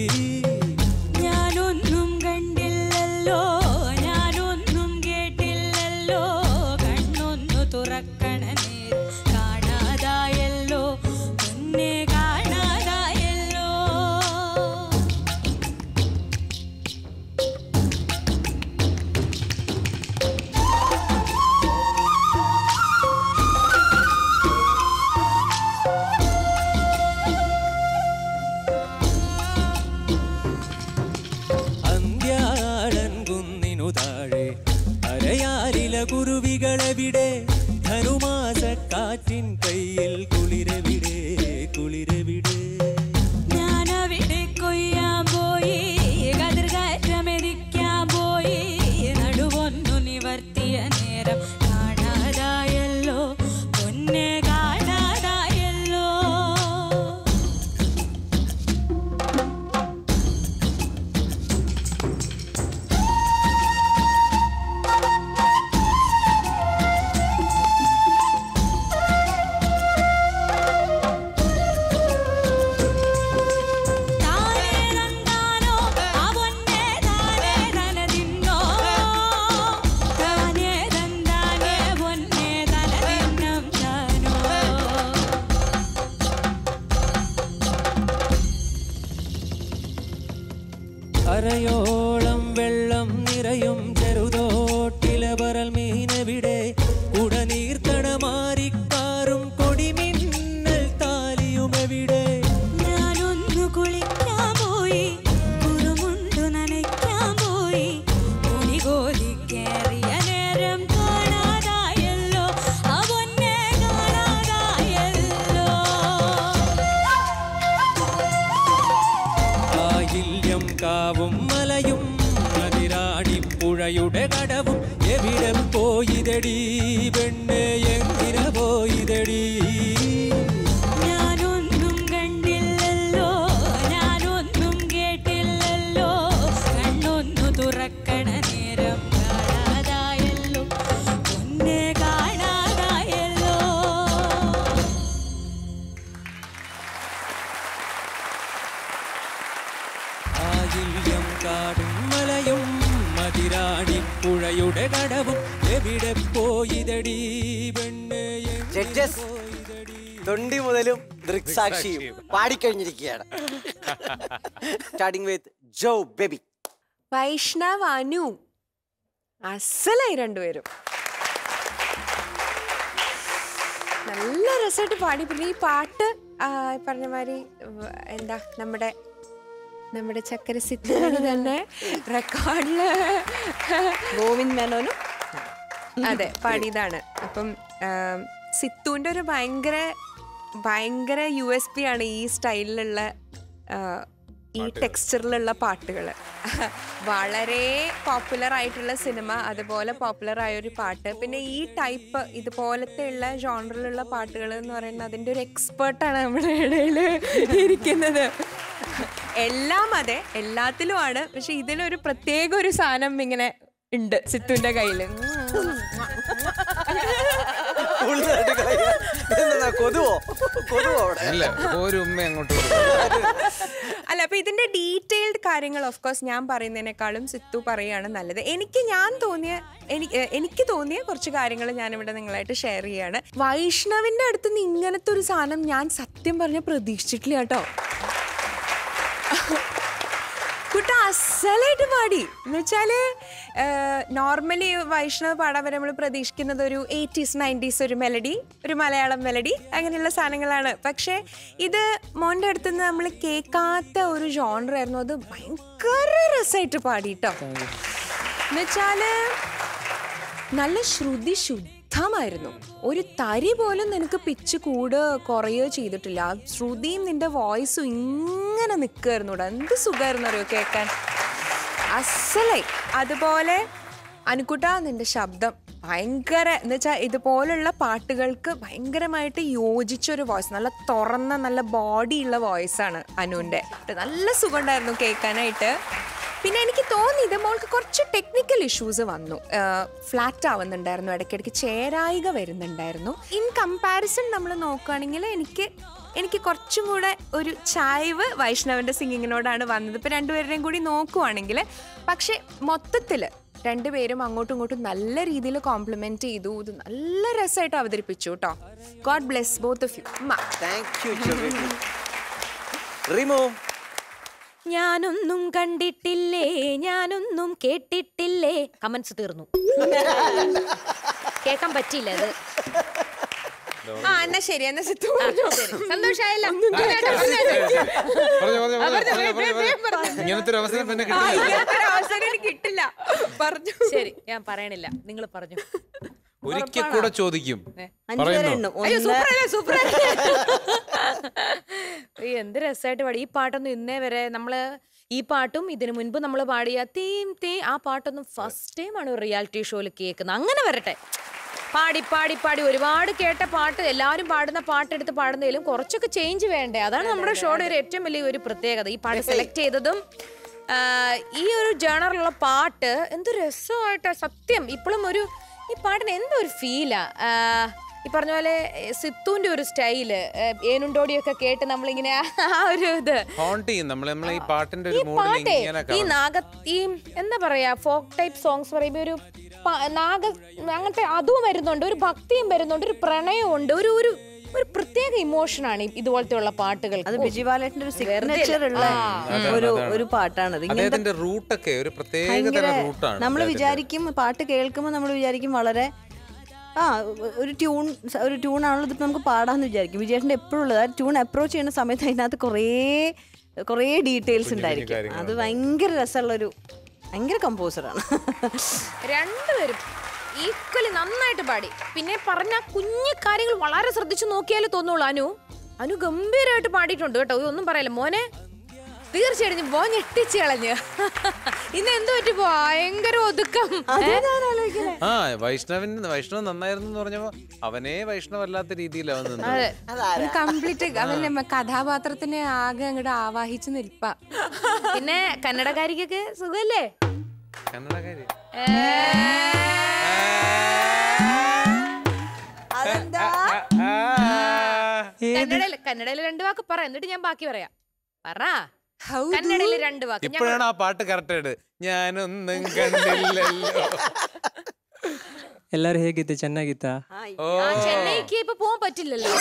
ഞാനൊന്നും കണ്ടില്ലല്ലോ ഞാനൊന്നും കേട്ടില്ലല്ലോ കണ്ണൊന്നു തുറക്കണ നേരം കാണാതായല്ലോ പൊന്നെ കാണാതായല്ലോ അന്ത്യാളൻ കുന്നിനു താഴെ അരയാലില കുരുവികളെവിടെ ധനുമാസ കാറ്റിൻ കയ്യിൽ കുളിരവിടെ കുളിരവിടെ ഞാനവിടെ കൊയ്യാൻ പോയി കതിർകാറ്റമെതിക്കാൻ പോയി നടുവൊന്നു നിവർത്തിയ നേരം കാണാതായല്ലോ പൊന്നെ കാണാതായല്ലോ താനേ തന്നാനോ അവന്നെ താനേ തനതിന്നോ താനേ തന്നാനേ പൊന്നെ തനതിന്നം താനോ അരയോളം വെള്ളം നിറയും ചെറുതോട്ടില പരൽ മീനെവിടെ കുടനീർത്തണമാരിക്കാറും കൊടിമിന്നൽ താലിയുമെവിടെ ഞാനൊന്നു കുളിക്കാൻ പോയി കുറുമുണ്ടു നനയ്ക്കാൻ പോയി തുണി കോതി കേറിയ നേരം കാണാതായല്ലോ അവന്നെ കാണാതായല്ലോ ആയില്യം കാവും മലയും മതിരാണിപ്പുഴയുടെ കടവും എവിടെ പോയിതടി പെണ്ണ് എങ്ങനെ പോയിതടി ഞാനൊന്നും കണ്ടില്ലല്ലോ ഞാനൊന്നും കേട്ടില്ലല്ലോ കണ്ണൊന്നു തുറക്കണ നേരം കാണാതായല്ലോ പൊന്നെ കാണാതായല്ലോ ആയില്യം കാടും മലയും മതിരാണിപ്പുഴയുടെ കടവും എവിടെ പോയിതടി പെണ്ണ് എങ്ങനെ ജഡ്ജസ് തൊണ്ടി മുതലും ദൃക്സാക്ഷിയും പാടിക്കഴിഞ്ഞിരിക്കുകയാണ് സ്റ്റാർട്ടിംഗ് വിത്ത് ജോ ബേബി വൈഷ്ണവ് അനു അസലായി രണ്ടുപേരും നല്ല രസമായിട്ട് പാടി പിന്നെ ഈ പാട്ട് ആ, ഈ പറഞ്ഞ മാതിരി വ- എന്താ നമ്മുടെ നമ്മുടെ ചക്കര സിദ്ധാണ് തന്നെ റെക്കോർഡില് ഗോവിന്ദ് മേനോനും അതെ പാടിയതാണ് അപ്പം ആം, സിത്തുവിന്റെ ഒരു ഭയങ്കര ഭയങ്കര യു എസ് പി ആണ് ഈ സ്റ്റൈലിലുള്ള ഈ ടെക്സ്ചറിലുള്ള പാട്ടുകൾ വളരെ പോപ്പുലർ ആയിട്ടുള്ള സിനിമ അതുപോലെ പോപ്പുലർ ആയ ഒരു പാട്ട് പിന്നെ ഈ ടൈപ്പ് ഇതുപോലത്തെ ഉള്ള ജോണറിലുള്ള പാട്ടുകൾ എന്ന് പറയുന്നത് അതിൻ്റെ ഒരു എക്സ്പേർട്ടാണ് നമ്മുടെ ഇടയിൽ ഇരിക്കുന്നത് എല്ലാം അതെ എല്ലാത്തിലുമാണ് പക്ഷെ ഇതിലൊരു പ്രത്യേക ഒരു സാധനം ഇങ്ങനെ ഉണ്ട് സിത്തുവിന്റെ കയ്യിൽ ഉള്ളിലായിട്ട് കളയുക. എന്താ കൊതുവോ കൊതുവോ അവിടെ അല്ല ഒരു ഉമ്മ അങ്ങോട്ട് കൊടുക്കും. അല്ല അപ്പൊ ഇതിന്റെ ഡീറ്റെയിൽഡ് കാര്യങ്ങൾ ഓഫ് കോഴ്സ് ഞാൻ പറയുന്നതിനേക്കാളും സിത്തു പറയാണ് നല്ലത് എനിക്ക് ഞാൻ തോന്നിയ എനിക്ക് ഏഹ് എനിക്ക് തോന്നിയ കുറച്ച് കാര്യങ്ങൾ ഞാൻ ഇവിടെ നിങ്ങളായിട്ട് ഷെയർ ചെയ്യാണ് വൈഷ്ണവിന്റെ അടുത്ത് നിന്ന് ഇങ്ങനത്തെ ഒരു സാധനം ഞാൻ സത്യം പറഞ്ഞ പ്രതീക്ഷിച്ചിട്ടില്ല കേട്ടോ കുട്ട അസലായിട്ട് പാടി എന്ന് വെച്ചാല് നോർമലി വൈഷ്ണവ് പാടാൻ വരെ നമ്മൾ പ്രതീക്ഷിക്കുന്നത് ഒരു എയ്റ്റീസ് നയൻറ്റീസ് ഒരു മെലഡി ഒരു മലയാളം മെലഡി അങ്ങനെയുള്ള സാധനങ്ങളാണ് പക്ഷേ ഇത് മോൻ്റെ അടുത്ത് നിന്ന് നമ്മൾ കേൾക്കാത്ത ഒരു ജോണർ ആയിരുന്നു അത് ഭയങ്കര രസമായിട്ട് പാടിട്ടോ എന്നുവെച്ചാല് നല്ല ശ്രുതി ശുദ്ധമായിരുന്നു ഒരു തരി പോലും നിനക്ക് പിച്ച് കൂട് കുറയോ ചെയ്തിട്ടില്ല ആ ശ്രുതിയും നിന്റെ വോയിസും ഇങ്ങനെ നിൽക്കുമായിരുന്നു ഇവിടെ എന്ത് സുഖമായിരുന്നു അറിയോ കേൾക്കാൻ അസലായി അതുപോലെ അനുക്കുട്ട നിന്റെ ശബ്ദം ഭയങ്കര എന്ന് വെച്ചാൽ ഇതുപോലുള്ള പാട്ടുകൾക്ക് ഭയങ്കരമായിട്ട് യോജിച്ചൊരു വോയിസ് നല്ല തുറന്ന നല്ല ബോഡി ഉള്ള വോയിസാണ് അനുവിൻ്റെ നല്ല സുഖമുണ്ടായിരുന്നു കേൾക്കാനായിട്ട് പിന്നെ എനിക്ക് തോന്നി ഇത് മോൾക്ക് കുറച്ച് ടെക്നിക്കൽ ഇഷ്യൂസ് വന്നു ഫ്ലാറ്റ് ആവുന്നുണ്ടായിരുന്നു ഇടയ്ക്കിടയ്ക്ക് ചേരായിക വരുന്നുണ്ടായിരുന്നു ഇൻ കമ്പാരിസൺ നമ്മൾ നോക്കുകയാണെങ്കിൽ എനിക്ക് എനിക്ക് കുറച്ചും കൂടെ ഒരു ചായ്വ് വൈഷ്ണവിൻ്റെ സിംഗിങ്ങിനോടാണ് വന്നത് ഇപ്പം രണ്ടുപേരുടെയും കൂടി നോക്കുവാണെങ്കിൽ പക്ഷേ മൊത്തത്തിൽ രണ്ടുപേരും അങ്ങോട്ടും ഇങ്ങോട്ടും നല്ല രീതിയിൽ കോംപ്ലിമെന്റ് ചെയ്തു ഇത് നല്ല രസമായിട്ട് അവതരിപ്പിച്ചു കേട്ടോ God bless both of you thank you Rimo ഞാനൊന്നും കണ്ടിട്ടില്ലേ ഞാനൊന്നും കേട്ടിട്ടില്ലേ കമന്റ്സ് തീർന്നു കേൾക്കാൻ പറ്റിയില്ല അത് ആ എന്നാ ശരി എന്നാ സിത്തു സന്തോഷായല്ലോ പറഞ്ഞോ, പറഞ്ഞോ, പറഞ്ഞോ, പറഞ്ഞോ, പറഞ്ഞോ, പറഞ്ഞോ. ഇങ്ങനത്തെ ഒരു അവസരം പിന്നെ കിട്ടില്ല അവസരം എനിക്ക് കിട്ടില്ല പറഞ്ഞു ശരി ഞാൻ പറയണില്ല നിങ്ങൾ പറഞ്ഞു ഒരിക്കൽ കൂടെ ചോദിക്കും അഞ്ചു വരെ പറയുന്നു എണ്ണും അയ്യോ ഒന്ന് സൂപ്പറല്ലേ സൂപ്പർ എന്ത് രസമായിട്ട് പാടി ഈ പാട്ടൊന്നും ഇന്നേ വരെ നമ്മള് ഈ പാട്ടും ഇതിനു മുൻപ് നമ്മൾ പാടിയ തീം തീ ആ പാട്ടൊന്നും ഫസ്റ്റ് ടൈമാണ് ഒരു റിയാലിറ്റി ഷോയിൽ കേൾക്കുന്നത് അങ്ങനെ വരട്ടെ പാടി പാടി പാടി ഒരുപാട് കേട്ട പാട്ട് എല്ലാവരും പാടുന്ന പാട്ടെടുത്ത് പാടുന്നതിലും കുറച്ചൊക്കെ ചേഞ്ച് വേണ്ടേ അതാണ് നമ്മുടെ ഷോയുടെ ഒരു ഏറ്റവും വലിയ ഒരു പ്രത്യേകത ഈ പാട്ട് സെലക്ട് ചെയ്തതും ആ, ഈ ഒരു ജേണറിലുള്ള പാട്ട് എന്ത് രസമായിട്ടാ സത്യം ഇപ്പോഴും ഒരു ഈ പാട്ടിന് എന്തോ ഒരു ഫീലാ ഈ പറഞ്ഞ പോലെ ഏ, സിത്തുവിന്റെ ഒരു സ്റ്റൈല് ഏനുണ്ടോടിയൊക്കെ കേട്ട് നമ്മളിങ്ങനെ ആ ഒരു ഇത് ഹോണ്ട് ചെയ്യും നമ്മൾ നമ്മൾ ഈ പാട്ടിന്റെ ഈ ഒരു മൂഡിൽ പാട്ടേ ഇങ്ങനെ ഈ കാണും. നാഗ ഈ എന്താ പറയാ ഫോക്ക് ടൈപ്പ് സോങ്സ് പറയുമ്പോ ഒരു പ- നാഗ അങ്ങനത്തെ അതും വരുന്നുണ്ട് ഒരു ഭക്തിയും വരുന്നുണ്ട് ഒരു പ്രണയവും ഉണ്ട് ഒരു ഒരു ഒരു പ്രത്യേക ഇമോഷനാണ് ഇതുപോലത്തെ ഉള്ള പാട്ടുകൾ അത് ബിജി ബാലേട്ടന്റെ ഒരു സിഗ്നേച്ചർ ഉള്ള ഒരു ഒരു പാട്ടാണത് ഇങ്ങനത്തെ അദ്ദേഹത്തിന്റെ റൂട്ടൊക്കെ ഒരു പ്രത്യേക ഭയങ്കര തരം റൂട്ടാണ് നമ്മൾ വിചാരിക്കും പാട്ട് കേൾക്കുമ്പോൾ നമ്മൾ വിചാരിക്കും വളരെ ആ ഒരു ട്യൂൺ ഒരു ട്യൂൺ ആണല്ലോ ഇതിപ്പോൾ നമുക്ക് പാടാന്ന് വിചാരിക്കും വിജയേട്ടൻ്റെ എപ്പോഴും ഉള്ളത് ആ ട്യൂൺ അപ്രോച്ച് ചെയ്യുന്ന സമയത്ത് അതിനകത്ത് കുറേ കുറേ ഡീറ്റെയിൽസ് ഉണ്ടായിരിക്കും അത് ഭയങ്കര രസമുള്ളൊരു ഭയങ്കര കമ്പോസറാണ് രണ്ടുപേരും ഈക്വലി നന്നായിട്ട് പാടി പിന്നെ പറഞ്ഞ കുഞ്ഞു കാര്യങ്ങൾ വളരെ ശ്രദ്ധിച്ചു നോക്കിയാലേ തോന്നുള്ളൂ അനു അനു ഗംഭീരമായിട്ട് പാടിയിട്ടുണ്ട് കേട്ടോ ഒന്നും പറയല്ല മോനെ തീർച്ചയായിട്ടും മോൻ ഞെട്ടിച്ച് കളഞ്ഞ് ഇന്ന് എന്ത് പറ്റി ഭയങ്കര ഒതുക്കം ഏ? ആ വൈഷ്ണവിന് വൈഷ്ണവ് നന്നായിരുന്നു എന്ന് പറഞ്ഞപ്പോ അവനെ വൈഷ്ണവല്ലാത്ത രീതിയിൽ അവൻ നിന്നത് കംപ്ലീറ്റ് അവന്റെ കഥാപാത്രത്തിനെ ആകെ അങ്ങോട്ട് ആവാഹിച്ച് നിൽപ്പ പിന്നെ കന്നഡക്കാരിക്കൊക്കെ സുഖല്ലേ കന്നഡക്കാരി കന്നഡയിൽ കന്നഡയിൽ രണ്ട് വാക്ക് പറ എന്നിട്ട് ഞാൻ ബാക്കി പറയാം പറ കന്നഡയിൽ രണ്ട് വാക്ക് ഞാൻ ഇപ്പോഴാണ് ആ പാട്ട് കറക്റ്റ് ആയിട്ട് ഞാനൊന്നും കണ്ടില്ലല്ലോ ಎಲ್ಲರೂ ಹೇಗಿತ್ತು ಚೆನ್ನಾಗಿತ್ತಾ ഓ ആ, ചെന്നൈക്ക് ഇപ്പൊ പോകാൻ പറ്റില്ലല്ലോ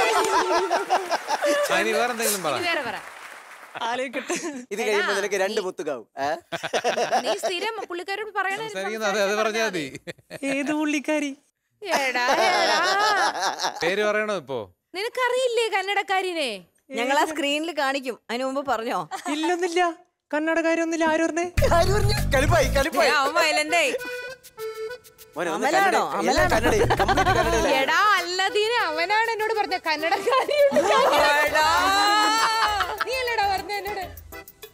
അതിന് വേറെ എന്തെങ്കിലും പറ ഇനി വേറെ പറ ഇത് കഴിയുമ്പോ നിനക്ക് രണ്ട് മുത്തുകാവും ഏ? നീ സ്ഥിരം പുള്ളിക്കാരോട് പറയണ സംസാരിക്കുന്നത് അതെ അത് പറഞ്ഞാൽ മതി ഏത് പുള്ളിക്കാരി എടാ, എടാ. പേര് പറയണോ ഇപ്പോ നിനക്കറിയില്ലേ കന്നഡക്കാരിനെ ഞങ്ങൾ ആ സ്ക്രീനിൽ കാണിക്കും അതിന് മുമ്പ് പറഞ്ഞോ ഇല്ലൊന്നില്ല കന്നഡക്കാരൊന്നുമില്ല ആര് പറഞ്ഞേ ആര് പറഞ്ഞു? കലിപ്പായി കലിപ്പായി അവൻ വയലന്റായി മോനെ ഒന്ന് അമലാണോ? കന്നഡ- എല്ലാം കന്നഡ കംപ്ലീറ്റ് കന്നഡയിലായി എടാ അല്ലതീനെ അവനാണ് എന്നോട് പറഞ്ഞ കന്നഡക്കാരി നീ അല്ലടാ പറഞ്ഞ എന്നോട്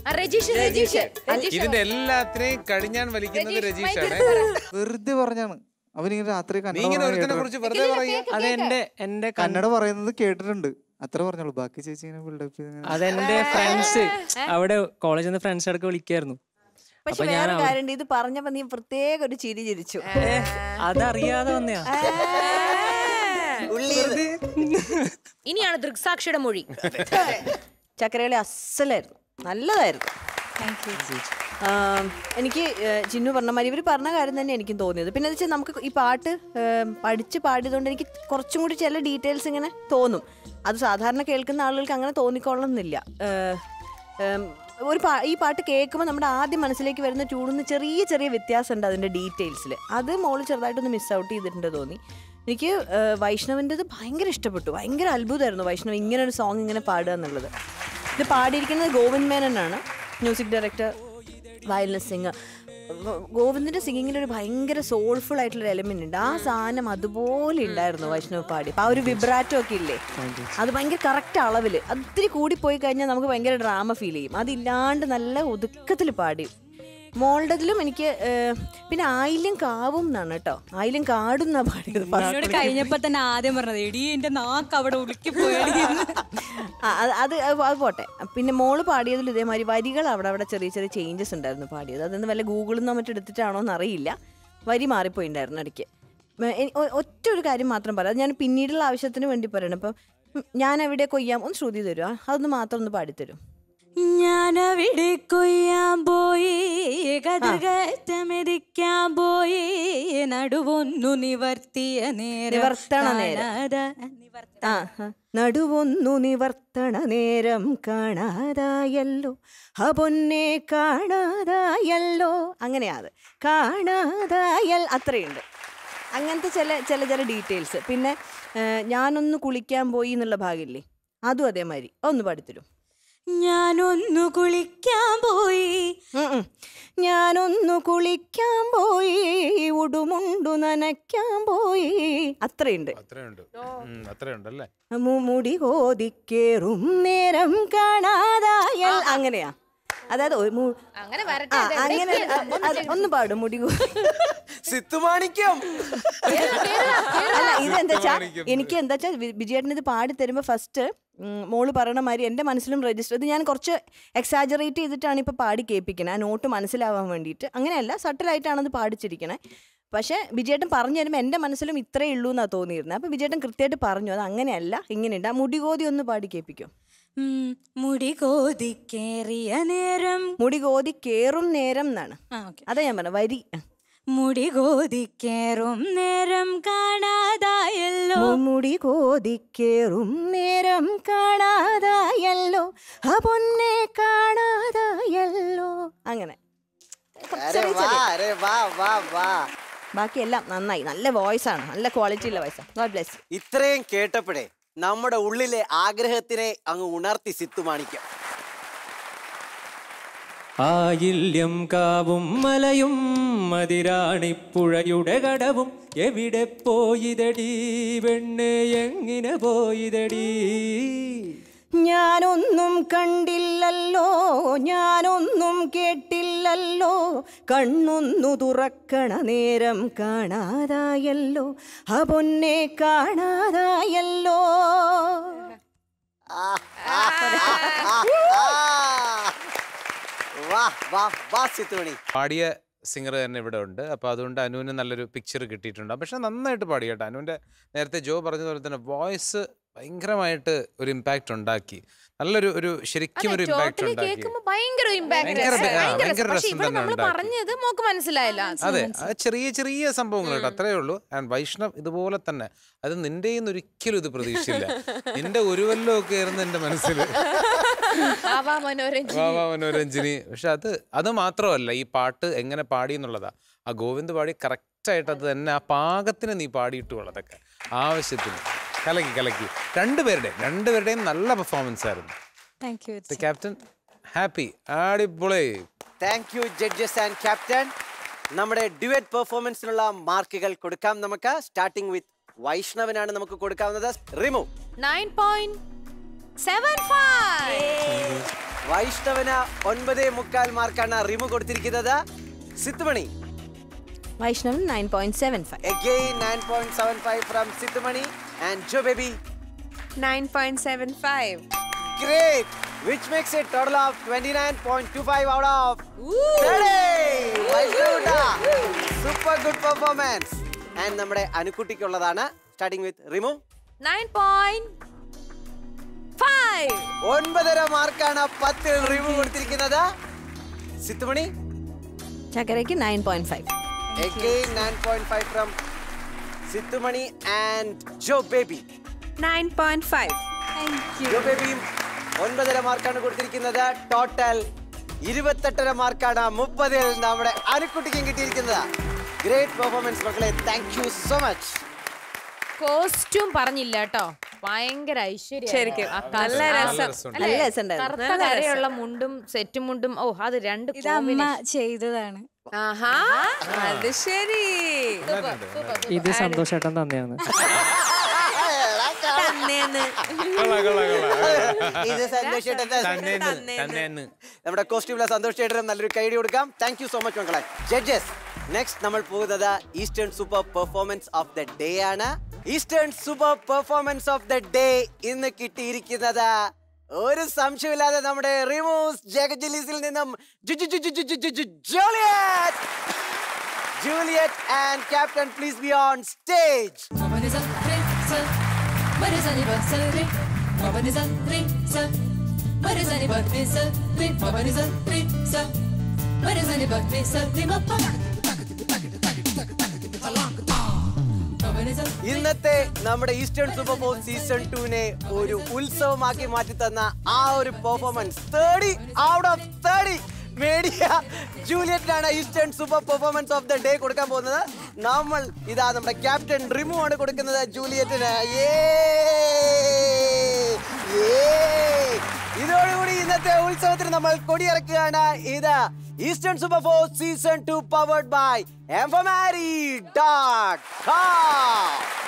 രജീഷ് രജീഷ് രജീഷ് ഇതിന്റെ എല്ലാത്തിനെയും കഴിഞ്ഞാൻ വലിക്കുന്നത് രജീഷാണ് വെറുതെ പറഞ്ഞാണ് അവനിങ്ങനെ രാത്രി നീ ഇങ്ങനെ ഒരുത്തനെ കുറിച്ച് വെറുതെ പറയാ അത് എന്റെ എന്റെ കൺ- കന്നഡ പറയുന്നത് കേട്ടിട്ടുണ്ട് അത്ര പറഞ്ഞോളൂ ബാക്കി ചേച്ചി ഇങ്ങനെ ബിൽഡപ്പ് ചെയ്ത് അതെന്റെ ഫ്രണ്ട്സ് അവിടെ കോളേജിൽ നിന്ന് ഫ്രണ്ട്സ് അടക്കം വിളിക്കായിരുന്നു പക്ഷെ അപ്പൊ ഞാൻ വേറെ അവ- കാര്യമുണ്ട് ഇത് പറഞ്ഞപ്പോ നീ പ്രത്യേക ഒരു ചിരി ചിരിച്ചു അതറിയാതെ വന്നയാ ഇനിയാണ് ദൃക്സാക്ഷിയുടെ മൊഴി ചക്കരകളി അസലായിരുന്നു നല്ലതായിരുന്നു ആം, എനിക്ക് ഏഹ്, ചിന്നു പറഞ്ഞ മാതിരി ഇവർ പറഞ്ഞ കാര്യം തന്നെ എനിക്കും തോന്നിയത് പിന്നെ വെച്ചാൽ നമുക്ക് ഈ പാട്ട് ഏം, പഠിച്ച് പാടിയതുകൊണ്ട് എനിക്ക് കുറച്ചും കൂടി ചില ഡീറ്റെയിൽസ് ഇങ്ങനെ തോന്നും അത് സാധാരണ കേൾക്കുന്ന ആളുകൾക്ക് അങ്ങനെ തോന്നിക്കൊള്ളണമെന്നില്ല ഏഹ്, ഏം, ഒരു പാ ഈ പാട്ട് കേൾക്കുമ്പോൾ നമ്മുടെ ആദ്യം മനസ്സിലേക്ക് വരുന്ന ട്യൂണിന്ന് ചെറിയ ചെറിയ വ്യത്യാസമുണ്ട് അതിൻ്റെ ഡീറ്റെയിൽസിൽ അത് മോള് ചെറുതായിട്ടൊന്ന് മിസ് ഔട്ട് ചെയ്തിട്ടുണ്ട് തോന്നി എനിക്ക് ഏഹ്, വൈഷ്ണവിൻ്റെത് ഭയങ്കര ഇഷ്ടപ്പെട്ടു ഭയങ്കര അത്ഭുതമായിരുന്നു വൈഷ്ണവ് ഇങ്ങനെ ഒരു സോങ് ഇങ്ങനെ പാടുക എന്നുള്ളത് ഇത് പാടിയിരിക്കുന്നത് ഗോവിന്ദ് മേനനാണ് മ്യൂസിക് ഡയറക്ടർ വയലിനിസ്റ്റ് സിംഗർ ഗോവിന്ദിന്റെ സിംഗിങ്ങിൽ ഒരു ഭയങ്കര സോൾഫുൾ ആയിട്ടുള്ള എലിമെന്റ് ഉണ്ട് ആ സാധനം അതുപോലെ ഉണ്ടായിരുന്നു വൈഷ്ണവ് പാടി അപ്പൊ ആ ഒരു വിബ്രാറ്റോ ഒക്കെ ഇല്ലേ അത് ഭയങ്കര കറക്റ്റ് അളവില് അത് ഇത്തിരി കൂടിപ്പോയി കഴിഞ്ഞാൽ നമുക്ക് ഭയങ്കര ഡ്രാമ ഫീൽ ചെയ്യും അതില്ലാണ്ട് നല്ല ഒതുക്കത്തിൽ പാടി മോളുടേതിലും എനിക്ക് ഏഹ്, പിന്നെ ആയില്യം കാവും എന്നാണ് കേട്ടോ ആയില്യം കാടും എന്നാ പാടിയത് എന്നോട് കഴിഞ്ഞപ്പോ തന്നെ ആദ്യം പറഞ്ഞത് എടി എന്റെ നാക്ക് അവിടെ ഉളുക്കി പോയടി എന്ന്." ആ, അത് അത് അത് അത് പോട്ടെ പിന്നെ മോള് പാടിയതിൽ ഇതേമാതിരി വരികൾ അവിടെ അവിടെ ചെറിയ ചെറിയ ചേഞ്ചസ് ഉണ്ടായിരുന്നു പാടിയത് അതൊന്നും വല്ല ഗൂഗിളിൽ നിന്നോ മറ്റോ എടുത്തിട്ടാണോ എന്ന് അറിയില്ല വരി മാറിപ്പോയിണ്ടായിരുന്നു ഇടയ്ക്ക് മ, എ- ഒ- ഒറ്റ ഒരു കാര്യം മാത്രം പറയാം അത് ഞാൻ പിന്നീടുള്ള ആവശ്യത്തിന് വേണ്ടി പറയണം ഇപ്പം ഉം, ഞാൻ എവിടെ കൊയ്യാം ഒന്ന് ശ്രുതി തരുമോ അതൊന്ന് മാത്രം ഒന്ന് പാടിത്തരും ഞാനവിടെ കൊയ്യാൻ പോയി കതിർകറ്റമെതിക്കാൻ പോയി നടുവൊന്നു നിവർത്തിയ നേരം നിവർത്തണ നേരം. കാണാതെ ആ ആ. നടുവൊന്നു നിവർത്തണ നേരം കാണാതായല്ലോ ആ പൊന്നെ കാണാതായല്ലോ അങ്ങനെയാ അത് കാണാതായൽ അത്രയുണ്ട് അങ്ങനത്തെ ചില ചില ചില ഡീറ്റെയിൽസ് പിന്നെ ഏ, ഞാനൊന്ന് കുളിക്കാൻ പോയി എന്നുള്ള ഭാഗമില്ലേ അതും അതേമാതിരി ഒന്ന് പാടിത്തരും ഞാനൊന്നു കുളിക്കാൻ പോയി ഉം ഉം. ഞാനൊന്നു കുളിക്കാൻ പോയി ഉടുമുണ്ടു നനയ്ക്കാൻ പോയി അത്രയുണ്ട് അത്രയുണ്ട് ഉം, അത്രയുണ്ട് അല്ലേ മു- മുടി കോതിക്കേറും നേരം കാണാതായൽ അങ്ങനെയാ അതായത് ഒരു മു- അങ്ങനെ ആ, വരട്ടെ ഇത് അങ്ങനെ എവിടേക്ക് അ- അത് ഒന്ന് പാടും മുടി കോ- സിത്തുമാണിക്യം അല്ല ഇതെന്താ വെച്ചാ എനിക്ക് എന്താ വെച്ചാൽ വിജയേട്ടൻ ഇത് പാടി തരുമ്പോ ഫസ്റ്റ് മോള് പറയണ മാതിരി എൻ്റെ മനസ്സിലും രജിസ്റ്റർ ഇത് ഞാൻ കുറച്ച് എക്സാജറേറ്റ് ചെയ്തിട്ടാണ് ഇപ്പൊ പാടി കേൾപ്പിക്കണേ ആ നോട്ട് മനസ്സിലാവാൻ വേണ്ടിയിട്ട് അങ്ങനെയല്ല സട്ടിലായിട്ടാണ് അത് പാടിച്ചിരിക്കണേ പക്ഷേ വിജയേട്ടൻ പറഞ്ഞു തരുമ്പോൾ എൻ്റെ മനസ്സിലും ഇത്രയേ ഉള്ളൂ എന്നാണ് തോന്നിയിരുന്നത് അപ്പോൾ വിജയേട്ടൻ കൃത്യമായിട്ട് പറഞ്ഞു അത് അങ്ങനെയല്ല ഇങ്ങനെയുണ്ട് ആ മുടികോതി ഒന്ന് പാടി കേൾപ്പിക്കും ഉം, മുടി കോതിക്കേറിയ നേരം മുടി കോതി കേറും നേരം എന്നാണ് ആ, okay. അതാ ഞാൻ പറഞ്ഞ വരി മുടി കോതിക്കേറും നേരം കാണാതായല്ലോ മു- മുടി കോതിക്കേറും നേരം കാണാതായല്ലോ ആ പൊന്നെ കാണാതായല്ലോ അങ്ങനെ അരെ ചെറിയ വാ ചെറിയ അരെ വാ വാ വാ ബാക്കിയെല്ലാം നന്നായി നല്ല വോയിസ് ആണ് നല്ല ക്വാളിറ്റി ഉള്ള വോയിസാണ് ഗോഡ് ബ്ലെസ് ഇത്രയും കേട്ടപ്പോഴേ നമ്മുടെ ഉള്ളിലെ ആഗ്രഹത്തിനെ അങ്ങ് ഉണർത്തി സിത്തുമാണിക്യം ആയില്യം കാവും മലയും മതിരാണിപ്പുഴയുടെ കടവും എവിടെ പോയിതടി വെണ്ണെ എങ്ങനെ പോയിതടി ഞാനൊന്നും കണ്ടില്ലല്ലോ ഞാനൊന്നും കേട്ടില്ലല്ലോ കണ്ണൊന്നു തുറക്കണ നേരം കാണാതായല്ലോ ആ പൊന്നെ കാണാതായല്ലോ ആ, ആ, ആ, ആ. വാ വാ വാ സിത്തുമണി പാടിയ സിംഗർ തന്നെ ഇവിടെ ഉണ്ട് അപ്പോൾ അതുകൊണ്ട് അനുവിന് നല്ലൊരു പിക്ചർ കിട്ടിയിട്ടുണ്ട് പക്ഷെ നന്നായിട്ട് പാടി കേട്ടോ അനുവിൻ്റെ നേരത്തെ ജോ പറഞ്ഞതുപോലെ തന്നെ വോയിസ് ഭയങ്കരമായിട്ട് ഒരു ഇമ്പാക്റ്റ് ഉണ്ടാക്കി നല്ലൊരു ഒരു ശരിക്കും ഒരു ഇമ്പാക്റ്റ് ടോട്ടലി ഉണ്ടാക്കി കേൾക്കുമ്പോ ഭയങ്കര ഇമ്പാക്ട് ഭയങ്കര ബ- ആ, ഭയങ്കര പക്ഷെ രസം ഇവിടെ തന്നെ നമ്മൾ ഉണ്ടാക്കി. പറഞ്ഞത് മോക്ക് മനസ്സിലായില്ല അതെ അത് ചെറിയ ചെറിയ സംഭവങ്ങൾ കേട്ടോ അത്രേ ഉള്ളൂ ആൻഡ് വൈഷ്ണവ് ഇതുപോലെ തന്നെ അത് നിന്റെ ഒരിക്കലും ഇത് പ്രതീക്ഷയില്ല നിന്റെ ഒരു വല്ലതും ഒക്കെ ആയിരുന്നു എന്റെ മനസ്സിൽ ആവാ മനോരഞ്ജൻ വാ വാ മനോരഞ്ജിനി പക്ഷെ അത് അത് മാത്രമല്ല ഈ പാട്ട് എങ്ങനെ പാടി എന്നുള്ളതാ ആ ഗോവിന്ദ് പാടി കറക്റ്റ് ആയിട്ട് അത് തന്നെ ആ പാകത്തിന് നീ പാടിയിട്ടുള്ളൂ അതൊക്കെ ആവശ്യത്തിന് കലക്കി കലക്കി രണ്ടുപേരുടെ രണ്ടുപേരുടെയും നല്ല പെർഫോമൻസ് ആയിരുന്നു താങ്ക് യു ക്യാപ്റ്റൻ ഹാപ്പി അടിപൊളി thank you judges and captain നമ്മുടെ ഡ്യുവറ്റ് പെർഫോമൻസിനുള്ള മാർക്കുകൾ കൊടുക്കാം നമുക്ക് സ്റ്റാർട്ടിംഗ് വിത്ത് വൈഷ്ണവനാണ് നമുക്ക് കൊടുക്കാവുന്നത് Rimu nine point seven five വൈഷ്ണവന് ഒൻപതേ മുക്കാൽ മാർക്കാണ് റിമു കൊടുത്തിരിക്കുന്നത് Sithumani Vaishnavan nine point seven five Again 9.75 from Siddhamani and Joe Baby. 9.75 Great! Which makes it total of 29.25 out of 30! Vaishnavuda. Super good performance. And നമ്മുടെ അനുക്കുട്ടിക്കുള്ളതാണ് starting with Rimu nine point five ഒൻപതര മാർക്കാണ് പത്തിൽ റിമു കൊടുത്തിരിക്കുന്നത് സിത്തുമണി ചക്കരയ്ക്ക് nine point five Again 9.5 from Sithumani and Jo Baby 9.5 Jo ബേബിയും ഒൻപതര മാർക്കാണ് കൊടുത്തിരിക്കുന്നത് ടോട്ടൽ ഇരുപത്തെട്ടര മാർക്കാണ് മുപ്പതിൽ നമ്മുടെ അനുക്കുട്ടിക്കും കിട്ടിയിരിക്കുന്നത് ഗ്രേറ്റ് പെർഫോമൻസ് മക്കളെ thank you so much costume പറഞ്ഞില്ല കേട്ടോ ഭയങ്കര ഐശ്വര്യം ശരിക്കും. നല്ല രസം. നല്ല രസമുണ്ടായിരുന്നു. കറുത്ത കരയുള്ള മുണ്ടും സെറ്റ് മുണ്ടും ഓ അത് രണ്ട് ഇത് അമ്മ ചെയ്തതാണ് ആഹാ അത് ശരി ഇത് സന്തോഷേട്ടൻ തന്നെയാണ് തന്നേന്ന്. ഇത് സന്തോഷേട്ടൻ തന്നെയെന്ന് നമ്മുടെ കോസ്റ്റ്യൂമിലെ സന്തോഷ് ചേട്ടനും നല്ലൊരു കൈഡി കൊടുക്കാം താങ്ക് യു സോ മച്ച് മക്കളെ ജഡ്ജസ് നെക്സ്റ്റ് നമ്മൾ പോകുന്നത് Eastern super performance of the day ആണ് Eastern super performance of the day ഇന്ന് കിട്ടിയിരിക്കുന്നത് ഒരു സംശയമില്ലാതെ നമ്മുടെ റിമൂസ് ജഗജിലീസിൽ നിന്നും ജു- ജു- ജു- ജു- ജു- ജു- ജു- ജു- Juliet Juliet and captain please be on stage Mabaniza, re, sa. Mariza ni ba, sa, re. Mabaniza, re, sa. Mariza ni ba, re, sa, re. Mabaniza, re, sa. Mariza ni ba, re, sa, re, ma, pa. Mabaniza, ഇന്നത്തെ നമ്മുടെ Eastern super ball season ടുവിനെ ഒരു ഉത്സവമാക്കി മാറ്റി തന്ന ആ ഒരു performance thirty out of thirty മേടിയ ജൂലിയറ്റിനാണ് Eastern super performance of the day കൊടുക്കാൻ പോകുന്നത് നമ്മൾ ഇതാ നമ്മുടെ ക്യാപ്റ്റൻ റിമു ആണ് കൊടുക്കുന്നത് ജൂലിയറ്റിന് Yay! Yay! ഇതോടുകൂടി ഇന്നത്തെ ഉത്സവത്തിന് നമ്മൾ കൊടിയിറക്കുകയാണ് ഇത് eastern super four season two powered by എംഫമാരി ഡോട്ട് കോം